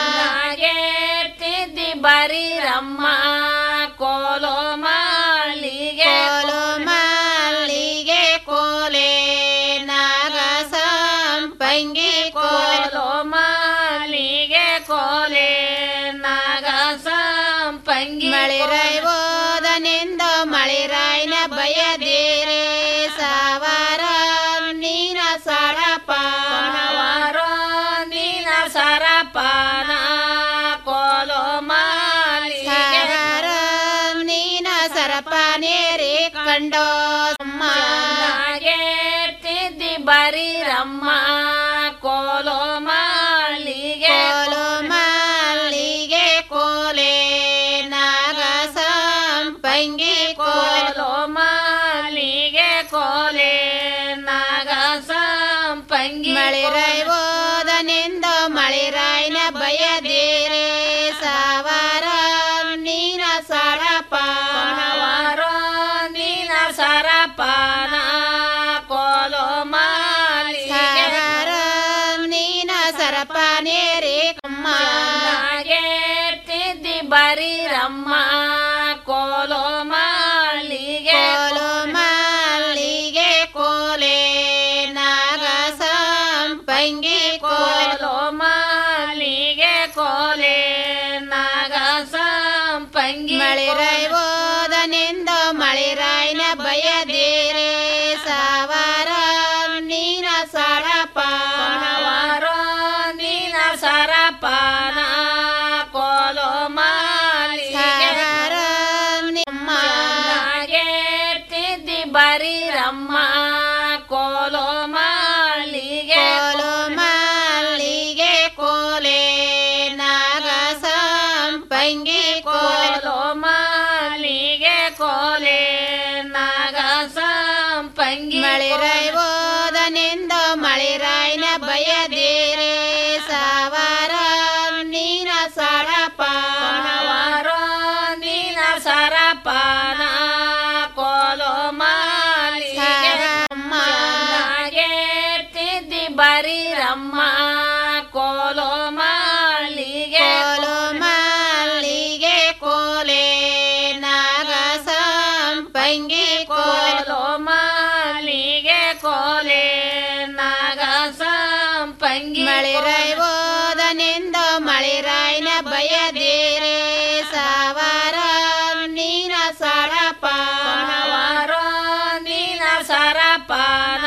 Speaker 6: ತಿದ್ದಿ ಬರೀರಮ್ಮ ಕೋಲೋ ಮಾಲಿಗೆ ಕೋಲೋ ಮಾಲಿಗೆ ಕೋಲೆ ನಾಗ ಸಂಪಂಗಿ ಕೋಲೋ ಮಾಲಿಗೆ ಕೋಲೆ ನಾಗ ಸಂಪಂಗಿ ಮಳಿರೈ ಓದನೆಂದ ಮಳಿರಾಯ್ನ ಬಯದೇರೆ ಸಾವಾರ ನೀನ ಸರಪಾನವಾರ ನೀನ ಸರಪಾನ ಕೋಲೋ ಮಾಲಿಗೆ ನೀನ ಸರಪಾನೇರಿ ಕಂಡೋ ತಿದ್ದಿ ಬರೀರಮ್ಮ ಕೋಲೋ ಮಾಲಿಗೆ ಕೋಲೋ ಮಾಲಿಗೆ ಕೋಲೆ ನಾಗ ಸಂಪಂಗಿ ಕೋಲೋ ಮಾಲಿಗೆ ಕೋಲೆ ನಾಗ ಸಂಪಂಗಿ ಮಳಿರೈ ಓದನೆಂದ ಮಳಿರಾಯ್ನ ಬಯದೇರೆ ಸಾವಾರ ನೀನ ಸರಪಾನವಾರ ನೀನ ಸರಪಾನ ಕೋಲೋ ಮಾಲಿಗೆ ನೀನ ಸರಪಾನೇರಿ ಕಮ್ಮ ತಿದ್ದಿ ಬರೀರಮ್ಮ ಕೋಲೋ ಮಾಲಿಗೆ ಕೋಲೋ ಮಾಲಿಗೆ ಕೋಲೆ ನಾಗ ಸಂಪಂಗಿ ಕೋಲೋ ಮಾಲಿಗೆ ಕೋಲೆ ನಾಗ ಸಂಪಂಗಿ ಮಳಿರೈ ಓದನೆಂದ ಮಳಿರಾಯ್ನ ಬಯದೇರೆ ಸಾವಾರ ನೀನ ಸರಪಾನವಾರ ನೀನ ಸರಪಾನ ಕೋಲೋ ಮಾಲಿಗೆ ತಿದ್ದಿ ಬರೀರಮ್ಮ ಕೋಲೋ ಮಾಲಿಗೆ ಕೋಲೋ ಮಾಲಿಗೆ ಕೋಲೆ ನಾಗ ಸಂಪಂಗಿ ಕೋಲೋ ಮಾಲಿಗೆ ಕೋಲೆ ನಾಗ ಸಂಪಂಗಿ ಮಳಿರೈ ಓದನೆಂದ ಮಳಿರಾಯ್ನ ಬಯದೇರೆ ಸಾವಾರ ನೀನ ಸರಪಾನವಾರ ನೀನ ಸರಪಾನ ಕೋಲೋ ಮಾಲಿಗೆ ತಿದ್ದಿ ಬರೀರಮ್ಮ ಕೋಲೋ ಮಾಲಿಗೆ ಕೋಲೋ ಮಾಲಿಗೆ ಕೋಲೆ ನಾಗ ಸಂಪಂಗಿ ಕೋಲೋ ಮಾಲಿಗೆ ಕೋಲೆ ನಾಗ ಸಂಪಂಗಿ ಮಳಿರೈ ಓದನೆಂದ ಮಳಿರಾಯ್ನ ಬಯದೇರೆ ಸಾವಾರ ನೀನ ಸರಪಾನವಾರ ನೀನ ಸರಪಾನ